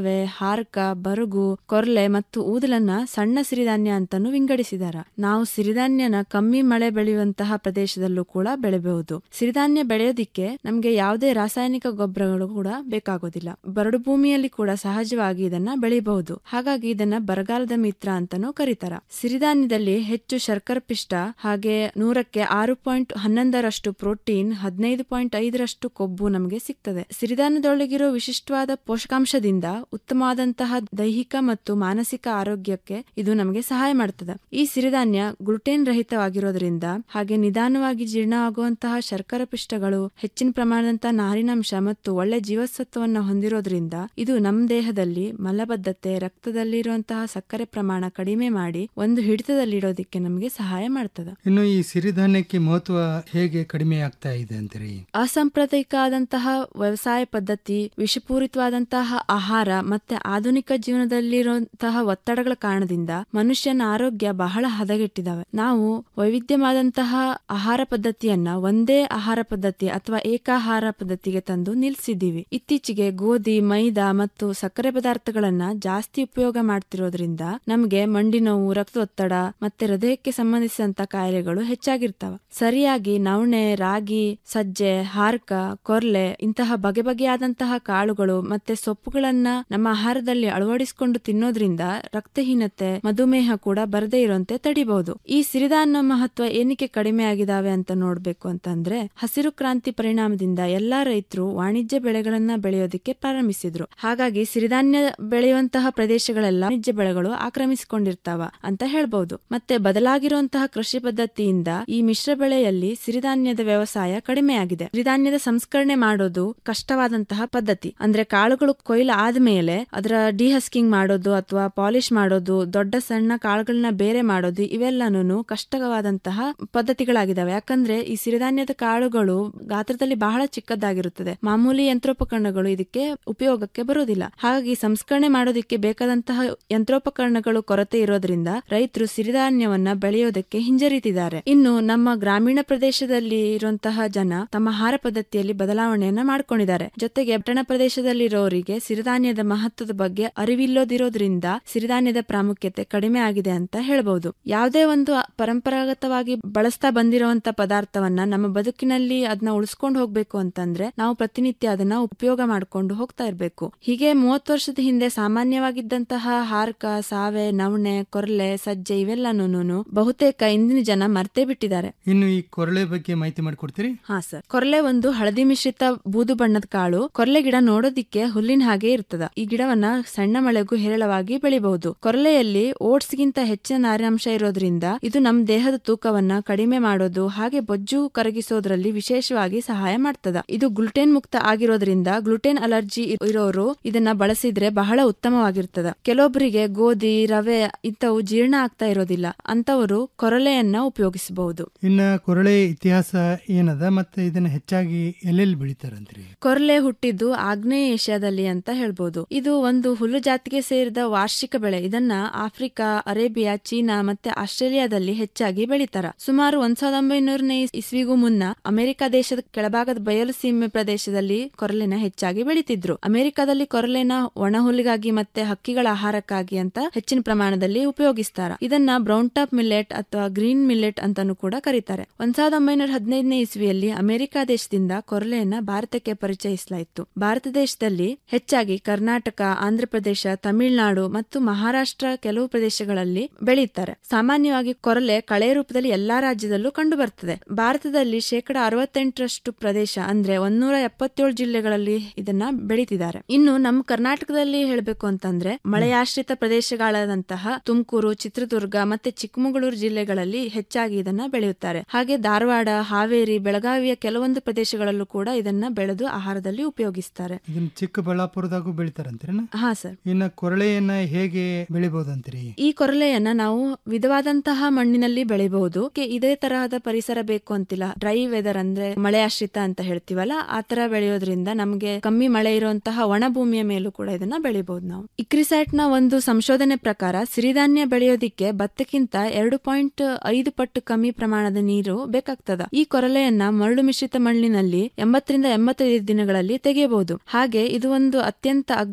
ಸಾವೆ ಹಾರ್ಕ ಬರುಗು ಕೊರ್ಲೆ ಮತ್ತು ಊದಲನ್ನ ಸಣ್ಣ ಸಿರಿಧಾನ್ಯ ಅಂತಾನು ವಿಂಗಡಿಸಿದಾರ ನಾವು ಸಿರಿಧಾನ್ಯನ ಕಮ್ಮಿ ಮಳೆ ಬೆಳೆಯುವಂತಹ ಪ್ರದೇಶದಲ್ಲೂ ಕೂಡ ಬೆಳೆಯಬಹುದು ಸಿರಿಧಾನ್ಯ ಬೆಳೆಯೋದಿಕ್ಕೆ ನಮ್ಗೆ ಯಾವುದೇ ರಾಸಾಯನಿಕ ಗೊಬ್ಬರಗಳು ಕೂಡ ಬೇಕಾಗೋದಿಲ್ಲ ಬರಡು ಭೂಮಿಯಲ್ಲಿ ಕೂಡ ಸಹಜವಾಗಿ ಇದನ್ನ ಬೆಳೆಯಬಹುದು ಹಾಗಾಗಿ ಇದನ್ನ ಬರಗಾಲದ ಮಿತ್ರ ಅಂತಾನೂ ಕರೀತಾರ ಸಿರಿಧಾನ್ಯದಲ್ಲಿ ಹೆಚ್ಚು ಶರ್ಕರ ಪಿಷ್ಟ ಹಾಗೆ ನೂರಕ್ಕೆ ಆರು ಪಾಯಿಂಟ್ ಹನ್ನೊಂದರಷ್ಟು ಪ್ರೋಟೀನ್ ಹದಿನೈದು ಪಾಯಿಂಟ್ ಐದರಷ್ಟು ಕೊಬ್ಬು ನಮಗೆ ಸಿಗ್ತದೆ ಸಿರಿಧಾನ್ಯದೊಳಗಿರೋ ವಿಶಿಷ್ಟವಾದ ಪೋಷಕಾಂಶದಿಂದ ಉತ್ತಮವಾದಂತಹ ದೈಹಿಕ ಮತ್ತು ಮಾನಸಿಕ ಆರೋಗ್ಯಕ್ಕೆ ಇದು ನಮಗೆ ಸಹಾಯ ಮಾಡ್ತದೆ ಈ ಸಿರಿಧಾನ್ಯ ಗ್ಲುಟೇನ್ ರಹಿತವಾಗಿರೋದ್ರಿಂದ ಹಾಗೆ ನಿಧಾನವಾಗಿ ಜೀರ್ಣ ಆಗುವಂತಹ ಶರ್ಕರ ಪಿಷ್ಟಗಳು ಹೆಚ್ಚಿನ ಪ್ರಮಾಣದಂತಹ ನಾರಿನಾಂಶ ಮತ್ತು ಒಳ್ಳೆ ಜೀವಸತ್ವವನ್ನು ಹೊಂದಿರೋದ್ರಿಂದ ಇದು ನಮ್ಮ ದೇಹದಲ್ಲಿ ಮಲಬದ್ಧತೆ ರಕ್ತದಲ್ಲಿರುವಂತಹ ಸಕ್ಕರೆ ಪ್ರಮಾಣ ಕಡಿಮೆ ಮಾಡಿ ಒಂದು ಹಿಡಿತದಲ್ಲಿಡೋದಿಕ್ಕೆ ನಮಗೆ ಸಹಾಯ ಮಾಡ್ತದೆ ಇನ್ನು ಈ ಸಿರಿಧಾನ್ಯಕ್ಕೆ ಮಹತ್ವ ಹೇಗೆ ಕಡಿಮೆ ಆಗ್ತಾ ಇದೆ ಅಂತೀರಿ ಅಸಾಂಪ್ರದಾಯಿಕ ಆದಂತಹ ವ್ಯವಸಾಯ ಪದ್ಧತಿ ವಿಷಪೂರಿತವಾದಂತಹ ಆಹಾರ ಮತ್ತೆ ಆಧುನಿಕ ಜೀವನದಲ್ಲಿರುವಂತಹ ಒತ್ತಡಗಳ ಕಾರಣದಿಂದ ಮನುಷ್ಯನ ಆರೋಗ್ಯ ಬಹಳ ಹದಗೆಟ್ಟಿದಾವೆ ನಾವು ವೈವಿಧ್ಯವಾದಂತಹ ಆಹಾರ ಪದ್ಧತಿಯನ್ನ ಒಂದೇ ಆಹಾರ ಪದ್ಧತಿ ಅಥವಾ ಏಕಾಹಾರ ಪದ್ಧತಿಗೆ ತಂದು ನಿಲ್ಸಿದ್ದೀವಿ ಇತ್ತೀಚೆಗೆ ಗೋಧಿ ಮೈದಾ ಮತ್ತು ಸಕ್ಕರೆ ಪದಾರ್ಥಗಳನ್ನ ಜಾಸ್ತಿ ಉಪಯೋಗ ಮಾಡ್ತಿರೋದ್ರಿಂದ ನಮ್ಗೆ ಮಂಡಿ ನೋವು ರಕ್ತದೊತ್ತಡ ಮತ್ತೆ ಹೃದಯಕ್ಕೆ ಸಂಬಂಧಿಸಿದಂತ ಕಾಯಿಲೆಗಳು ಹೆಚ್ಚಾಗಿರ್ತಾವ ಸರಿಯಾಗಿ ನವಣೆ ರಾಗಿ ಸಜ್ಜೆ ಹಾರ್ಕ ಕೊರ್ಲೆ ಇಂತಹ ಬಗೆ ಬಗೆಯಾದಂತಹ ಕಾಳುಗಳು ಮತ್ತೆ ಸೊಪ್ಪುಗಳನ್ನ ನಮ್ಮ ಆಹಾರದಲ್ಲಿ ಅಳವಡಿಸಿಕೊಂಡು ತಿನ್ನೋದ್ರಿಂದ ರಕ್ತಹೀನತೆ ಮಧುಮೇಹ ಕೂಡ ಬರದೇ ಇರುವಂತೆ ತಡಿಬಹುದು ಈ ಸಿರಿಧಾನ್ಯ ಮಹತ್ವ ಏನಕ್ಕೆ ಕಡಿಮೆ ಆಗಿದಾವೆ ಅಂತ ನೋಡ್ಬೇಕು ಅಂತಂದ್ರೆ ಹಸಿರು ಕ್ರಾಂತಿ ಪರಿಣಾಮದಿಂದ ಎಲ್ಲಾ ರೈತರು ವಾಣಿಜ್ಯ ಬೆಳೆಗಳನ್ನ ಬೆಳೆಯೋದಿಕ್ಕೆ ಪ್ರಾರಂಭಿಸಿದ್ರು ಹಾಗಾಗಿ ಸಿರಿಧಾನ್ಯ ಬೆಳೆಯುವಂತಹ ಪ್ರದೇಶಗಳೆಲ್ಲ ವಾಣಿಜ್ಯ ಬೆಳೆಗಳು ಆಕ್ರಮಿಸಿಕೊಂಡಿರ್ತಾವ ಅಂತ ಹೇಳ್ಬಹುದು ಮತ್ತೆ ಬದಲಾಗಿರುವಂತಹ ಕೃಷಿ ಪದ್ಧತಿಯಿಂದ ಈ ಮಿಶ್ರ ಬೆಳೆಯಲ್ಲಿ ಸಿರಿಧಾನ್ಯದ ವ್ಯವಸಾಯ ಕಡಿಮೆ ಆಗಿದೆ ಸಿರಿಧಾನ್ಯದ ಸಂಸ್ಕರಣೆ ಮಾಡೋದು ಕಷ್ಟವಾದಂತಹ ಪದ್ಧತಿ ಅಂದ್ರೆ ಕಾಳುಗಳು ಕೊಯ್ಲು ಆದ್ಮೇಲೆ ಅದರ ಡಿಹಸ್ಕಿಂಗ್ ಮಾಡೋದು ಅಥವಾ ಪಾಲಿಶ್ ಮಾಡೋದು ದೊಡ್ಡ ಸಣ್ಣ ಕಾಳುಗಳನ್ನ ಬೇರೆ ಮಾಡೋದು ಇವೆಲ್ಲನೂ ಕಷ್ಟವಾದಂತಹ ಪದ್ಧತಿಗಳಾಗಿದ್ದಾವೆ ಯಾಕಂದ್ರೆ ಈ ಸಿರಿಧಾನ್ಯದ ಕಾಳುಗಳು ಗಾತ್ರದಲ್ಲಿ ಬಹಳ ಚಿಕ್ಕದಾಗಿರುತ್ತದೆ ಮಾಮೂಲಿ ಯಂತ್ರೋಪಕರಣಗಳು ಇದಕ್ಕೆ ಉಪಯೋಗಕ್ಕೆ ಬರುವುದಿಲ್ಲ ಹಾಗಾಗಿ ಸಂಸ್ಕರಣೆ ಮಾಡೋದಕ್ಕೆ ಬೇಕಾದಂತಹ ಯಂತ್ರೋಪಕರಣಗಳು ಕೊರತೆ ಇರೋದ್ರಿಂದ ರೈತರು ಸಿರಿಧಾನ್ಯವನ್ನ ಬೆಳೆಯೋದಕ್ಕೆ ಹಿಂಜರಿತಿದ್ದಾರೆ ಇನ್ನು ನಮ್ಮ ಗ್ರಾಮೀಣ ಪ್ರದೇಶದಲ್ಲಿ ಇರುವಂತಹ ಜನ ತಮ್ಮ ಆಹಾರ ಪದ್ಧತಿಯಲ್ಲಿ ಬದಲಾವಣೆಯನ್ನ ಮಾಡ್ಕೊಂಡಿದ್ದಾರೆ ಜೊತೆಗೆ ಪಟ್ಟಣ ಪ್ರದೇಶದಲ್ಲಿರೋರಿಗೆ ಸಿರಿಧಾನ್ಯದ ಮಹತ್ವದ ಬಗ್ಗೆ ಅರಿವಿಲ್ಲೋದಿರೋದ್ರಿಂದ ಸಿರಿಧಾನ್ಯದ ಪ್ರಾಮುಖ್ಯತೆ ಕಡಿಮೆ ಆಗಿದೆ ಅಂತ ಹೇಳ್ಬಹುದು ಯಾವುದೇ ಒಂದು ಪರಂಪರಾಗತವಾಗಿ ಬಳಸ್ತಾ ಬಂದಿರುವಂತ ಪದಾರ್ಥವನ್ನ ನಮ್ಮ ಬದುಕಿನಲ್ಲಿ ಅದನ್ನ ಉಳಿಸ್ಕೊಂಡು ಹೋಗ್ಬೇಕು ಅಂತಂದ್ರೆ ನಾವು ಪ್ರತಿನಿತ್ಯ ಅದನ್ನ ಉಪಯೋಗ ಮಾಡ್ಕೊಂಡು ಹೋಗ್ತಾ ಇರ್ಬೇಕು ಹೀಗೆ ಮೂವತ್ತು ವರ್ಷದ ಹಿಂದೆ ಸಾಮಾನ್ಯವಾಗಿದ್ದಂತಹ ಹಾರ್ಕ ಸಾವೆ ನವಣೆ ಕೊರ್ಲೆ ಸಜ್ಜೆ ಇವೆಲ್ಲನೂ ಬಹುತೇಕ ಇಂದಿನ ಜನ ಮರ್ತೇ ಬಿಟ್ಟಿದ್ದಾರೆ ಇನ್ನು ಈ ಕೊರಳೆ ಬಗ್ಗೆ ಮಾಹಿತಿ ಮಾಡಿಕೊಡ್ತೀರಿ ಹಾ ಸರ್ ಕೊರ್ಲೆ ಒಂದು ಹಳದಿ ಮಿಶ್ರಿತ ಬೂದು ಬಣ್ಣದ ಕಾಳು ಕೊರ್ಲೆ ಗಿಡ ನೋಡೋದಿಕ್ಕೆ ಹುಲ್ಲಿನ ಹಾಗೆ ಇರ್ತದ ಈ ಗಿಡವನ್ನ ಸಣ್ಣ ಮಳೆಗೂ ಹೇರಳವಾಗಿ ಬೆಳಿಬಹುದು ಕೊರಲೆಯಲ್ಲಿ ಓಟ್ಸ್ ಗಿಂತ ಹೆಚ್ಚಿನ ನಾರಿನಾಂಶ ಇರೋದ್ರಿಂದ ಇದು ನಮ್ಮ ದೇಹದ ತೂಕವನ್ನ ಕಡಿಮೆ ಮಾಡೋದು ಹಾಗೆ ಬೊಜ್ಜು ಕರಗಿಸೋದ್ರಲ್ಲಿ ವಿಶೇಷವಾಗಿ ಸಹಾಯ ಮಾಡ್ತದ ಇದು ಗ್ಲುಟೆನ್ ಮುಕ್ತ ಆಗಿರೋದ್ರಿಂದ ಗ್ಲುಟೆನ್ ಅಲರ್ಜಿ ಇರೋರು ಇದನ್ನ ಬಳಸಿದ್ರೆ ಬಹಳ ಉತ್ತಮವಾಗಿರ್ತದ ಕೆಲವೊಬ್ಬರಿಗೆ ಗೋಧಿ ರವೆ ಇಂಥವು ಜೀರ್ಣ ಆಗ್ತಾ ಇರೋದಿಲ್ಲ ಅಂತವರು ಕೊರಲೆಯನ್ನ ಉಪಯೋಗಿಸಬಹುದು ಇನ್ನ ಕೊರಳೆ ಇತಿಹಾಸ ಏನದ ಮತ್ತೆ ಇದನ್ನ ಹೆಚ್ಚಾಗಿ ಎಲ್ಲೆಲ್ಲಿ ಬೆಳಿತಾರಂತ್ರಿ ಕೊರ್ಲೆ ಹುಟ್ಟಿದ್ದು ಆಗ್ನೇಯ ಏಷ್ಯಾದಲ್ಲಿ ಅಂತ ಹೇಳ್ಬೋದು ಇದು ಒಂದು ಹುಲ್ಲು ಜಾತಿಗೆ ಸೇರಿದ ವಾರ್ಷಿಕ ಬೆಳೆ ಇದನ್ನ ಆಫ್ರಿಕಾ ಅರೇಬಿಯಾ ಚೀನಾ ಮತ್ತೆ ಆಸ್ಟ್ರೇಲಿಯಾದಲ್ಲಿ ಹೆಚ್ಚಾಗಿ ಬೆಳಿತಾರ ಸುಮಾರು ಒಂದ್ ಸಾವಿರದ ಒಂಬೈನೂರನೇ ಇಸ್ವಿಗೂ ಮುನ್ನ ಅಮೆರಿಕ ದೇಶದ ಕೆಳಭಾಗದ ಬಯಲು ಸೀಮೆ ಪ್ರದೇಶದಲ್ಲಿ ಕೊರಲೆನ ಹೆಚ್ಚಾಗಿ ಬೆಳಿತಿದ್ರು ಅಮೆರಿಕದಲ್ಲಿ ಕೊರಲೆನ ಒಣ ಹುಲ್ಲಿಗಾಗಿ ಮತ್ತೆ ಹಕ್ಕಿಗಳ ಆಹಾರಕ್ಕಾಗಿ ಅಂತ ಹೆಚ್ಚಿನ ಪ್ರಮಾಣದಲ್ಲಿ ಉಪಯೋಗಿಸ್ತಾರ ಇದನ್ನ ಬ್ರೌನ್ ಟಾಪ್ ಮಿಲ್ಲೆಟ್ ಅಥವಾ ಗ್ರೀನ್ ಮಿಲ್ಲೆಟ್ ಅಂತಾನೂ ಕೂಡ ಕರೀತಾರೆ ಒಂದ್ ಸಾವಿರದ ಒಂಬೈನೂರ ಹದಿನೈದನೇ ಇಸ್ವಿಯಲ್ಲಿ ಅಮೆರಿಕ ದೇಶದಿಂದ ಕೊರಲೆಯನ್ನ ಭಾರತಕ್ಕೆ ಪರಿಚಯಿಸಲಾಯಿತು ಭಾರತ ದೇಶದಲ್ಲಿ ಹೆಚ್ಚಾಗಿ ಕರ್ನಾಟಕ ಆಂಧ್ರಪ್ರದೇಶ ತಮಿಳುನಾಡು ಮತ್ತು ಮಹಾರಾಷ್ಟ್ರ ಕೆಲವು ಪ್ರದೇಶಗಳಲ್ಲಿ ಬೆಳೆಯುತ್ತಾರೆ ಸಾಮಾನ್ಯವಾಗಿ ಕೊರಲೆ ಕಳೆ ರೂಪದಲ್ಲಿ ಎಲ್ಲಾ ರಾಜ್ಯದಲ್ಲೂ ಕಂಡು ಬರ್ತದೆ ಭಾರತದಲ್ಲಿ ಶೇಕಡ ಅರವತ್ತೆಂಟರಷ್ಟು ಪ್ರದೇಶ ಅಂದ್ರೆ ಒಂದೂರ ಎಪ್ಪತ್ತೇಳು ಜಿಲ್ಲೆಗಳಲ್ಲಿ ಇದನ್ನ ಬೆಳೀತಿದ್ದಾರೆ ಇನ್ನು ನಮ್ಮ ಕರ್ನಾಟಕದಲ್ಲಿ ಹೇಳ್ಬೇಕು ಅಂತಂದ್ರೆ ಮಳೆಯಾಶ್ರಿತ ಪ್ರದೇಶಗಳಾದಂತಹ ತುಮಕೂರು ಚಿತ್ರದುರ್ಗ ಮತ್ತೆ ಚಿಕ್ಕಮಗಳೂರು ಜಿಲ್ಲೆಗಳಲ್ಲಿ ಹೆಚ್ಚಾಗಿ ಇದನ್ನ ಬೆಳೆಯುತ್ತಾರೆ ಹಾಗೆ ಧಾರವಾಡ ಹಾವೇರಿ ಬೆಳಗಾವಿಯ ಕೆಲವೊಂದು ಪ್ರದೇಶಗಳಲ್ಲೂ ಕೂಡ ಇದನ್ನ ಬೆಳೆದು ಆಹಾರದಲ್ಲಿ ಉಪಯೋಗಿಸ್ತಾರೆ ಇದನ್ನ ಚಿಕ್ಕಬಳ್ಳಾಪುರದಾಗೂ ಬೆಳಿತಾರಂತೀರನ ಹಾ ಸರ್ ಇನ್ನ ಕೊರಳೆಯನ್ನ ಹೇಗೆ ಬೆಳಿಬಹುದಂತೀರಿ ಈ ಕೊರಲೆಯನ್ನ ನಾವು ವಿಧವಾದಂತಹ ಮಣ್ಣಿನಲ್ಲಿ ಬೆಳಿಬಹುದು ಕೆ- ಇದೇ ತರಹದ ಪರಿಸರ ಬೇಕು ಅಂತಿಲ್ಲ ಡ್ರೈ ವೆದರ್ ಅಂದ್ರೆ ಮಳೆ ಆಶ್ರಿತ ಅಂತ ಹೇಳ್ತೀವಲ್ಲ ಆ ತರ ಬೆಳೆಯೋದ್ರಿಂದ ನಮ್ಗೆ ಕಮ್ಮಿ ಮಳೆ ಇರುವಂತಹ ಒಣ ಭೂಮಿಯ ಮೇಲೂ ಕೂಡ ಇದನ್ನ ಬೆಳಿಬಹುದು ನಾವು ಇಕ್ರಿಸ್ಯಾಟ್ ನ ಒಂದು ಸಂಶೋಧನೆ ಪ್ರಕಾರ ಸಿರಿಧಾನ್ಯ ಬೆಳೆಯೋದಿಕ್ಕೆ ಭತ್ತಕ್ಕಿಂತ ಎರಡು ಪಾಯಿಂಟ್ ಐದು ಪಟ್ಟು ಕಮ್ಮಿ ಪ್ರಮಾಣದ ನೀರು ಬೇಕಾಗ್ತದ ಈ ಕೊರಲೆಯನ್ನ ಮರಳು ಮಿಶ್ರಿತ ಮಣ್ಣಿನಲ್ಲಿ ಎಂಬತ್ತರಿಂದ ಎಂಬತ್ತೈದು ದಿನಗಳಲ್ಲಿ ತೆಗೆಯಬಹುದು ಹಾಗೆ ಇದು ಒಂದು ಅತ್ಯಂತ ಅಗ್ಗ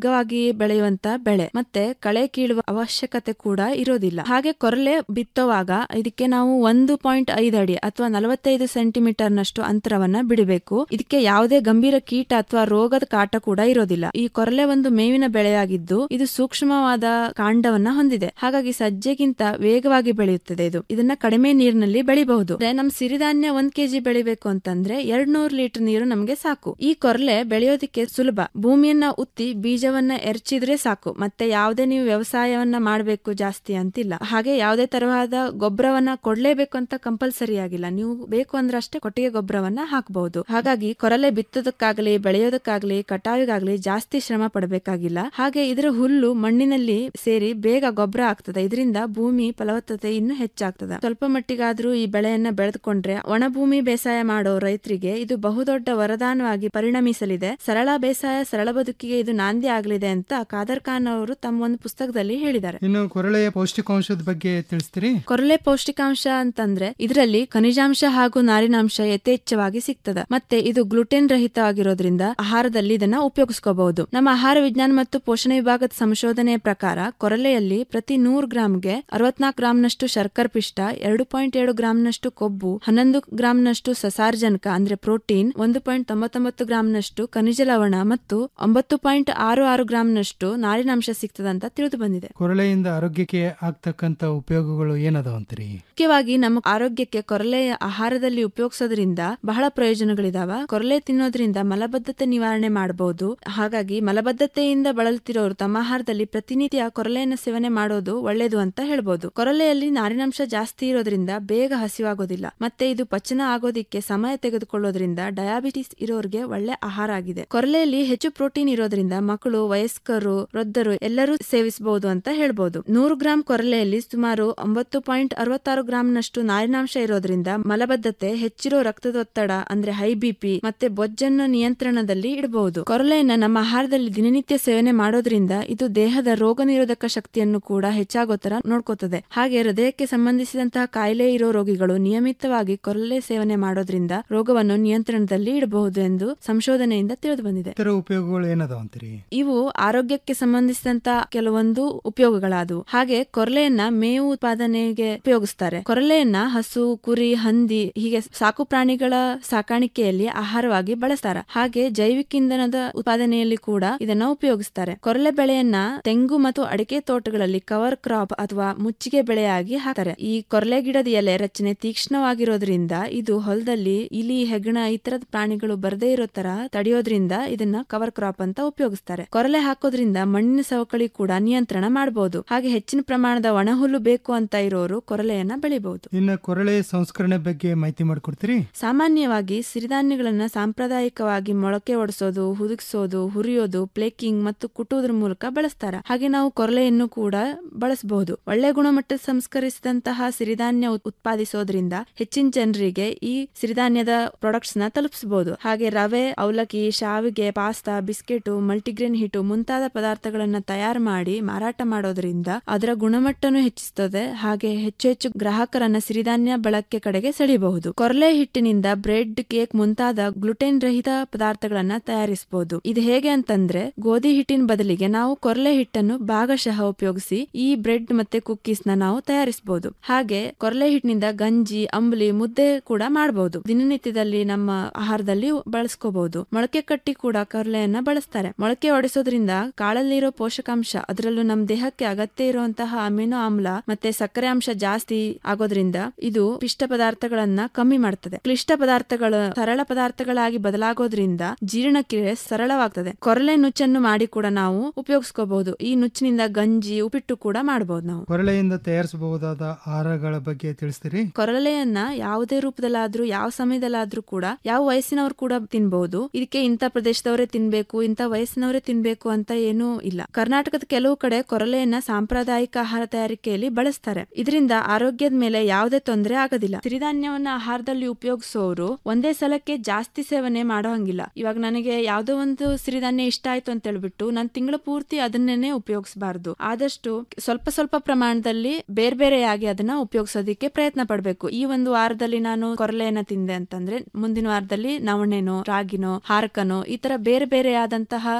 ಬಗ್ಗವಾಗಿ ಬೆಳೆಯುವಂತ ಬೆಳೆ ಮತ್ತೆ ಕಳೆ ಕೀಳುವ ಅವಶ್ಯಕತೆ ಕೂಡ ಇರೋದಿಲ್ಲ ಹಾಗೆ ಕೊರಲೆ ಬಿತ್ತುವಾಗ ಇದಕ್ಕೆ ನಾವು ಒಂದು ಪಾಯಿಂಟ್ ಐದು ಅಡಿ ಅಥವಾ ನಲವತ್ತೈದು ಸೆಂಟಿಮೀಟರ್ ನಷ್ಟು ಅಂತರವನ್ನ ಬಿಡಬೇಕು ಇದಕ್ಕೆ ಯಾವುದೇ ಗಂಭೀರ ಕೀಟ ಅಥವಾ ರೋಗದ ಕಾಟ ಕೂಡ ಇರೋದಿಲ್ಲ ಈ ಕೊರಲೆ ಒಂದು ಮೇವಿನ ಬೆಳೆಯಾಗಿದ್ದು ಇದು ಸೂಕ್ಷ್ಮವಾದ ಕಾಂಡವನ್ನ ಹೊಂದಿದೆ ಹಾಗಾಗಿ ಸಜ್ಜೆಗಿಂತ ವೇಗವಾಗಿ ಬೆಳೆಯುತ್ತದೆ ಇದು ಇದನ್ನ ಕಡಿಮೆ ನೀರಿನಲ್ಲಿ ಬೆಳಿಬಹುದು ಅಂದ್ರೆ ನಮ್ ಸಿರಿಧಾನ್ಯ ಒಂದ್ ಕೆಜಿ ಬೆಳಿಬೇಕು ಅಂತಂದ್ರೆ ಎರಡ್ ನೂರು ಲೀಟರ್ ನೀರು ನಮ್ಗೆ ಸಾಕು ಈ ಕೊರಲೆ ಬೆಳೆಯೋದಿಕ್ಕೆ ಸುಲಭ ಭೂಮಿಯನ್ನ ಉತ್ತಿ ಬೀಜವನ್ನ ಎರಚಿದ್ರೆ ಸಾಕು ಮತ್ತೆ ಯಾವುದೇ ನೀವು ವ್ಯವಸಾಯವನ್ನ ಮಾಡ್ಬೇಕು ಜಾಸ್ತಿ ಅಂತಿಲ್ಲ ಹಾಗೆ ಯಾವುದೇ ತರವಾದ ಗೊಬ್ಬರವನ್ನ ಕೊಡ್ಲೇಬೇಕು ಅಂತ ಕಂಪಲ್ಸರಿ ಆಗಿಲ್ಲ ನೀವು ಬೇಕು ಅಂದ್ರೆ ಅಷ್ಟೇ ಕೊಟ್ಟಿಗೆ ಗೊಬ್ಬರವನ್ನ ಹಾಕಬಹುದು ಹಾಗಾಗಿ ಕೊರಲೆ ಬಿತ್ತೋದಕ್ಕಾಗ್ಲಿ ಬೆಳೆಯೋದಕ್ಕಾಗ್ಲಿ ಕಟಾವಿಗಾಗ್ಲಿ ಜಾಸ್ತಿ ಶ್ರಮ ಪಡಬೇಕಾಗಿಲ್ಲ ಹಾಗೆ ಇದರ ಹುಲ್ಲು ಮಣ್ಣಿನಲ್ಲಿ ಸೇರಿ ಬೇಗ ಗೊಬ್ಬರ ಆಗ್ತದೆ ಇದರಿಂದ ಭೂಮಿ ಫಲವತ್ತತೆ ಇನ್ನೂ ಹೆಚ್ಚಾಗ್ತದೆ ಸ್ವಲ್ಪ ಮಟ್ಟಿಗಾದ್ರೂ ಈ ಬೆಳೆಯನ್ನ ಬೆಳೆದುಕೊಂಡ್ರೆ ಒಣ ಭೂಮಿ ಬೇಸಾಯ ಮಾಡೋ ರೈತರಿಗೆ ಇದು ಬಹುದೊಡ್ಡ ವರದಾನವಾಗಿ ಪರಿಣಮಿಸಲಿದೆ ಸರಳ ಬೇಸಾಯ ಸರಳ ಬದುಕಿಗೆ ಇದು ನಾಂದಿ ಆಗಲಿದೆ ಅಂತ ಕಾದರ್ ಖಾನ್ ಅವರು ತಮ್ಮ ಒಂದು ಪುಸ್ತಕದಲ್ಲಿ ಹೇಳಿದ್ದಾರೆ ಇನ್ನು ಕೊರಳೆಯ ಪೌಷ್ಟಿಕಾಂಶದ ಬಗ್ಗೆ ತಿಳಿಸ್ತೀರಿ ಕೊರಲೆ ಪೌಷ್ಟಿಕಾಂಶ ಅಂತಂದ್ರೆ ಇದರಲ್ಲಿ ಖನಿಜಾಂಶ ಹಾಗೂ ನಾರಿನಾಂಶ ಯಥೇಚ್ಛವಾಗಿ ಸಿಗ್ತದೆ ಮತ್ತೆ ಇದು ಗ್ಲುಟೆನ್ ರಹಿತ ಆಗಿರೋದ್ರಿಂದ ಆಹಾರದಲ್ಲಿ ಇದನ್ನ ಉಪಯೋಗಿಸ್ಕೋಬಹುದು ನಮ್ಮ ಆಹಾರ ವಿಜ್ಞಾನ ಮತ್ತು ಪೋಷಣೆ ವಿಭಾಗದ ಸಂಶೋಧನೆಯ ಪ್ರಕಾರ ಕೊರಲೆಯಲ್ಲಿ ಪ್ರತಿ ನೂರು ಗ್ರಾಂಗೆ ಅರವತ್ನಾಲ್ಕು ಗ್ರಾಂನಷ್ಟು ಶರ್ಕರ ಪಿಷ್ಟ ಎರಡು ಪಾಯಿಂಟ್ ಏಳು ಗ್ರಾಂನಷ್ಟು ಕೊಬ್ಬು ಹನ್ನೊಂದು ಗ್ರಾಂನಷ್ಟು ಸಸಾರ್ಜನಕ ಅಂದ್ರೆ ಪ್ರೋಟೀನ್ ಒಂದು ಪಾಯಿಂಟ್ ತೊಂಬತ್ತೊಂಬತ್ತು ಗ್ರಾಂನಷ್ಟು ಖನಿಜ ಲವಣ ಮತ್ತು ಒಂಬತ್ತು ಪಾಯಿಂಟ್ ಆರು ಆರು ಗ್ರಾಂನಷ್ಟು ನಾರಿನಾಂಶ ಸಿಗ್ತದಂತ ತಿಳಿದು ಬಂದಿದೆ ಕೊರಳೆಯಿಂದ ಆರೋಗ್ಯಕ್ಕೆ ಆಗ್ತಕ್ಕಂತ ಉಪಯೋಗಗಳು ಏನದಾವಂತೀರಿ ಮುಖ್ಯವಾಗಿ ನಮ್ಮ ಆರೋಗ್ಯಕ್ಕೆ ಕೊರಲೆಯ ಆಹಾರದಲ್ಲಿ ಉಪಯೋಗಿಸೋದ್ರಿಂದ ಬಹಳ ಪ್ರಯೋಜನಗಳಿದಾವ ಕೊರಲೆ ತಿನ್ನೋದ್ರಿಂದ ಮಲಬದ್ಧತೆ ನಿವಾರಣೆ ಮಾಡಬಹುದು ಹಾಗಾಗಿ ಮಲಬದ್ಧತೆಯಿಂದ ಬಳಲ್ತಿರೋರು ತಮ್ಮ ಆಹಾರದಲ್ಲಿ ಪ್ರತಿನಿತ್ಯ ಕೊರಲೆಯನ್ನು ಸೇವನೆ ಮಾಡೋದು ಒಳ್ಳೇದು ಅಂತ ಹೇಳ್ಬೋದು ಕೊರಲೆಯಲ್ಲಿ ನಾರಿನಾಂಶ ಜಾಸ್ತಿ ಇರೋದ್ರಿಂದ ಬೇಗ ಹಸಿವಾಗೋದಿಲ್ಲ ಮತ್ತೆ ಇದು ಪಚನ ಆಗೋದಿಕ್ಕೆ ಸಮಯ ತೆಗೆದುಕೊಳ್ಳೋದ್ರಿಂದ ಡಯಾಬಿಟಿಸ್ ಇರೋರಿಗೆ ಒಳ್ಳೆ ಆಹಾರ ಆಗಿದೆ ಕೊರಲೆಯಲ್ಲಿ ಹೆಚ್ಚು ಪ್ರೋಟೀನ್ ಇರೋದ್ರಿಂದ ಮಕ್ಕಳು ವಯಸ್ಕರು ವೃದ್ಧರು ಎಲ್ಲರೂ ಸೇವಿಸಬಹುದು ಅಂತ ಹೇಳ್ಬೋದು ನೂರು ಗ್ರಾಂ ಕೊರಲೆಯಲ್ಲಿ ಸುಮಾರು ಒಂಬತ್ತು ಪಾಯಿಂಟ್ ಅರವತ್ತಾರು ಗ್ರಾಂನಷ್ಟು ನಾರಿನಾಂಶ ಇರೋದ್ರಿಂದ ಮಲಬದ್ಧತೆ ಹೆಚ್ಚಿರೋ ರಕ್ತದೊತ್ತಡ ಅಂದ್ರೆ ಹೈ ಬಿಪಿ ಮತ್ತೆ ಬೊಜ್ಜನ್ನು ನಿಯಂತ್ರಣದಲ್ಲಿ ಇಡಬಹುದು ಕೊರಲೆಯನ್ನ ನಮ್ಮ ಆಹಾರದಲ್ಲಿ ದಿನನಿತ್ಯ ಸೇವನೆ ಮಾಡೋದ್ರಿಂದ ಇದು ದೇಹದ ರೋಗ ನಿರೋಧಕ ಶಕ್ತಿಯನ್ನು ಕೂಡ ಹೆಚ್ಚಾಗೋ ತರ ನೋಡ್ಕೋತದೆ ಹಾಗೆ ಹೃದಯಕ್ಕೆ ಸಂಬಂಧಿಸಿದಂತಹ ಕಾಯಿಲೆ ಇರೋ ರೋಗಿಗಳು ನಿಯಮಿತವಾಗಿ ಕೊರಲೆ ಸೇವನೆ ಮಾಡೋದ್ರಿಂದ ರೋಗವನ್ನು ನಿಯಂತ್ರಣದಲ್ಲಿ ಇಡಬಹುದು ಎಂದು ಸಂಶೋಧನೆಯಿಂದ ತಿಳಿದು ಬಂದಿದೆ ಇತರ ಉಪಯೋಗಗಳು ಏನದಾವಂತೀರಿ ಇವು ಆರೋಗ್ಯಕ್ಕೆ ಸಂಬಂಧಿಸಿದಂತ ಕೆಲವೊಂದು ಉಪಯೋಗಗಳಾದವು ಹಾಗೆ ಕೊರಲೆಯನ್ನ ಮೇವು ಉತ್ಪಾದನೆಗೆ ಉಪಯೋಗಿಸ್ತಾರೆ ಕೊರಲೆಯನ್ನ ಹಸು ಕುರಿ ಹಂದಿ ಹೀಗೆ ಸಾಕು ಪ್ರಾಣಿಗಳ ಸಾಕಾಣಿಕೆಯಲ್ಲಿ ಆಹಾರವಾಗಿ ಬಳಸ್ತಾರ ಹಾಗೆ ಜೈವಿಕ ಇಂಧನದ ಉತ್ಪಾದನೆಯಲ್ಲಿ ಕೂಡ ಇದನ್ನ ಉಪಯೋಗಿಸ್ತಾರೆ ಕೊರಲೆ ಬೆಳೆಯನ್ನ ತೆಂಗು ಮತ್ತು ಅಡಿಕೆ ತೋಟಗಳಲ್ಲಿ ಕವರ್ ಕ್ರಾಪ್ ಅಥವಾ ಮುಚ್ಚಿಗೆ ಬೆಳೆಯಾಗಿ ಹಾಕ್ತಾರೆ ಈ ಕೊರಲೆ ಗಿಡದ ಎಲೆ ರಚನೆ ತೀಕ್ಷ್ಣವಾಗಿರೋದ್ರಿಂದ ಇದು ಹೊಲದಲ್ಲಿ ಇಲಿ ಹೆಗ್ಗಣ ಈ ತರದ ಪ್ರಾಣಿಗಳು ಬರದೇ ಇರೋ ತರ ತಡೆಯೋದ್ರಿಂದ ಇದನ್ನ ಕವರ್ ಕ್ರಾಪ್ ಅಂತ ಉಪಯೋಗಿಸ್ತಾರೆ ಕೊರಲೆ ಹಾಕೋದ್ರಿಂದ ಮಣ್ಣಿನ ಸವಕಳಿ ಕೂಡ ನಿಯಂತ್ರಣ ಮಾಡಬಹುದು ಹಾಗೆ ಹೆಚ್ಚಿನ ಪ್ರಮಾಣದ ಒಣಹುಲ್ಲು ಬೇಕು ಅಂತ ಇರೋರು ಕೊರಲೆಯನ್ನ ಬೆಳಿಬಹುದು ಇನ್ನು ಕೊರಳೆ ಸಂಸ್ಕರಣೆ ಬಗ್ಗೆ ಮಾಹಿತಿ ಮಾಡಿಕೊಡ್ತೀರಿ ಸಾಮಾನ್ಯವಾಗಿ ಸಿರಿಧಾನ್ಯಗಳನ್ನ ಸಾಂಪ್ರದಾಯಿಕವಾಗಿ ಮೊಳಕೆ ಒಡಿಸೋದು ಹುದುಗಿಸೋದು ಹುರಿಯೋದು ಪ್ಲೇಕಿಂಗ್ ಮತ್ತು ಕುಟ್ಟುವುದರ ಮೂಲಕ ಬಳಸ್ತಾರ ಹಾಗೆ ನಾವು ಕೊರಲೆಯನ್ನು ಕೂಡ ಬಳಸಬಹುದು ಒಳ್ಳೆ ಗುಣಮಟ್ಟದ ಸಂಸ್ಕರಿಸಿದಂತಹ ಸಿರಿಧಾನ್ಯ ಉತ್- ಉತ್ಪಾದಿಸೋದ್ರಿಂದ ಹೆಚ್ಚಿನ ಜನರಿಗೆ ಈ ಸಿರಿಧಾನ್ಯದ ಪ್ರಾಡಕ್ಟ್ಸ್ ನ ತಲುಪಿಸಬಹುದು ಹಾಗೆ ರವೆ ಅವಲಕ್ಕಿ ಶಾವಿಗೆ ಪಾಸ್ತಾ ಬಿಸ್ಕೆಟ್ ಮಲ್ಟಿಗ್ರೇನ್ ಹಿಟ್ಟು ಮುಂತಾದ ಪದಾರ್ಥಗಳನ್ನ ತಯಾರು ಮಾಡಿ ಮಾರಾಟ ಮಾಡೋದ್ರಿಂದ ಅದರ ಗುಣಮಟ್ಟನು ಹೆಚ್ಚಿಸುತ್ತದೆ ಹಾಗೆ ಹೆಚ್ಚು ಹೆಚ್ಚು ಗ್ರಾಹಕರನ್ನ ಸಿರಿಧಾನ್ಯ ಬಳಕೆ ಕಡೆಗೆ ಸೆಳೆಯಬಹುದು ಕೊರಲೆ ಹಿಟ್ಟಿನಿಂದ ಬ್ರೆಡ್ ಕೇಕ್ ಮುಂತಾದ ಗ್ಲುಟೆನ್ ರಹಿತ ಪದಾರ್ಥಗಳನ್ನ ತಯಾರಿಸಬಹುದು ಇದು ಹೇಗೆ ಅಂತಂದ್ರೆ ಗೋಧಿ ಹಿಟ್ಟಿನ ಬದಲಿಗೆ ನಾವು ಕೊರಲೆ ಹಿಟ್ಟನ್ನು ಭಾಗಶಃ ಉಪಯೋಗಿಸಿ ಈ ಬ್ರೆಡ್ ಮತ್ತೆ ಕುಕ್ಕೀಸ್ ನ ನಾವು ತಯಾರಿಸಬಹುದು ಹಾಗೆ ಕೊರಲೆ ಹಿಟ್ಟಿನಿಂದ ಗಂಜಿ ಅಂಬಲಿ ಮುದ್ದೆ ಕೂಡ ಮಾಡಬಹುದು ದಿನನಿತ್ಯದಲ್ಲಿ ನಮ್ಮ ಆಹಾರದಲ್ಲಿ ಬಳಸ್ಕೋಬಹುದು ಮೊಳಕೆ ಕಟ್ಟಿ ಕೂಡ ಕೊರಲೆಯನ್ನ ಬಳಸ್ತಾರೆ ಮೊಳಕೆ ಒಡಿಸೋದ್ರಿಂದ ಕಾಳಲ್ಲಿರೋ ಪೋಷಕಾಂಶ ಅದರಲ್ಲೂ ನಮ್ಮ ದೇಹಕ್ಕೆ ಅಗತ್ಯ ಇರುವಂತಹ ಅಮಿನೋ ಆಮ್ಲ ಮತ್ತೆ ಸಕ್ಕರೆ ಅಂಶ ಜಾಸ್ತಿ ಆಗೋದ್ರಿಂದ ಇದು ಪಿಷ್ಟ ಪದಾರ್ಥಗಳನ್ನ ಕಮ್ಮಿ ಮಾಡ್ತದೆ ಕ್ಲಿಷ್ಟ ಪದಾರ್ಥಗಳು ಸರಳ ಪದಾರ್ಥಗಳಾಗಿ ಬದಲಾಗೋದ್ರಿಂದ ಜೀರ್ಣಕ್ರಿಯೆ ಸರಳವಾಗ್ತದೆ ಕೊರಲೆ ನುಚ್ಚನ್ನು ಮಾಡಿ ಕೂಡ ನಾವು ಉಪಯೋಗಿಸ್ಕೋಬಹುದು ಈ ನುಚ್ಚಿನಿಂದ ಗಂಜಿ ಉಪ್ಪಿಟ್ಟು ಕೂಡ ಮಾಡಬಹುದು ನಾವು ಕೊರಳೆಯಿಂದ ತಯಾರಿಸಬಹುದಾದ ಆಹಾರಗಳ ಬಗ್ಗೆ ತಿಳಿಸ್ತೀರಿ ಕೊರಲೆಯನ್ನ ಯಾವುದೇ ರೂಪದಲ್ಲಾದ್ರೂ ಯಾವ ಸಮಯದಲ್ಲಾದ್ರೂ ಕೂಡ ಯಾವ ವಯಸ್ಸಿನವರು ಕೂಡ ತಿನ್ಬಹುದು ಇದಕ್ಕೆ ಇಂಥ ಪ್ರದೇಶದವರೇ ತಿನ್ಬೇಕು ಇಂಥ ವಯಸ್ಸಿನವರೇ ತಿನ್ಬೇಕು ಅಂತ ಏನೂ ಇಲ್ಲ ಕರ್ನಾಟಕದ ಕೆಲವು ಕಡೆ ಕೊರಲೆಯನ್ನ ಸಾಂಪ್ರದಾಯಿಕ ಆಹಾರ ತಯಾರಿಕೆಯಲ್ಲಿ ಬಳಸ್ತಾರೆ ಇದರಿಂದ ಆರೋಗ್ಯದ ಮೇಲೆ ಯಾವುದೇ ತೊಂದರೆ ಆಗೋದಿಲ್ಲ ಸಿರಿಧಾನ್ಯವನ್ನ ಆಹಾರದಲ್ಲಿ ಉಪಯೋಗಿಸೋರು ಒಂದೇ ಸಲಕ್ಕೆ ಜಾಸ್ತಿ ಸೇವನೆ ಮಾಡೋ ಹಂಗಿಲ್ಲ ಇವಾಗ ನನಗೆ ಯಾವ್ದೋ ಒಂದು ಸಿರಿಧಾನ್ಯ ಇಷ್ಟ ಆಯ್ತು ಅಂತ ಹೇಳ್ಬಿಟ್ಟು ನಾನು ತಿಂಗಳ ಪೂರ್ತಿ ಅದನ್ನೇ ಉಪಯೋಗಿಸಬಾರ್ದು ಆದಷ್ಟು ಸ್ವಲ್ಪ ಸ್ವಲ್ಪ ಪ್ರಮಾಣದಲ್ಲಿ ಬೇರೆ ಬೇರೆಯಾಗಿ ಅದನ್ನ ಉಪಯೋಗಿಸೋದಿಕ್ಕೆ ಪ್ರಯತ್ನ ಪಡ್ಬೇಕು ಈ ಒಂದು ವಾರದಲ್ಲಿ ನಾನು ಕೊರಲೆಯನ್ನ ತಿಂದೆ ಅಂತಂದ್ರೆ ಮುಂದಿನ ವಾರದಲ್ಲಿ ನವಣೆನೋ ರಾಗಿನೋ ಹಾರಕನೋ ಈ ತರ ಬೇರೆ ಬೇರೆ ಆದಂತಹ ಕಾಳುಗಳ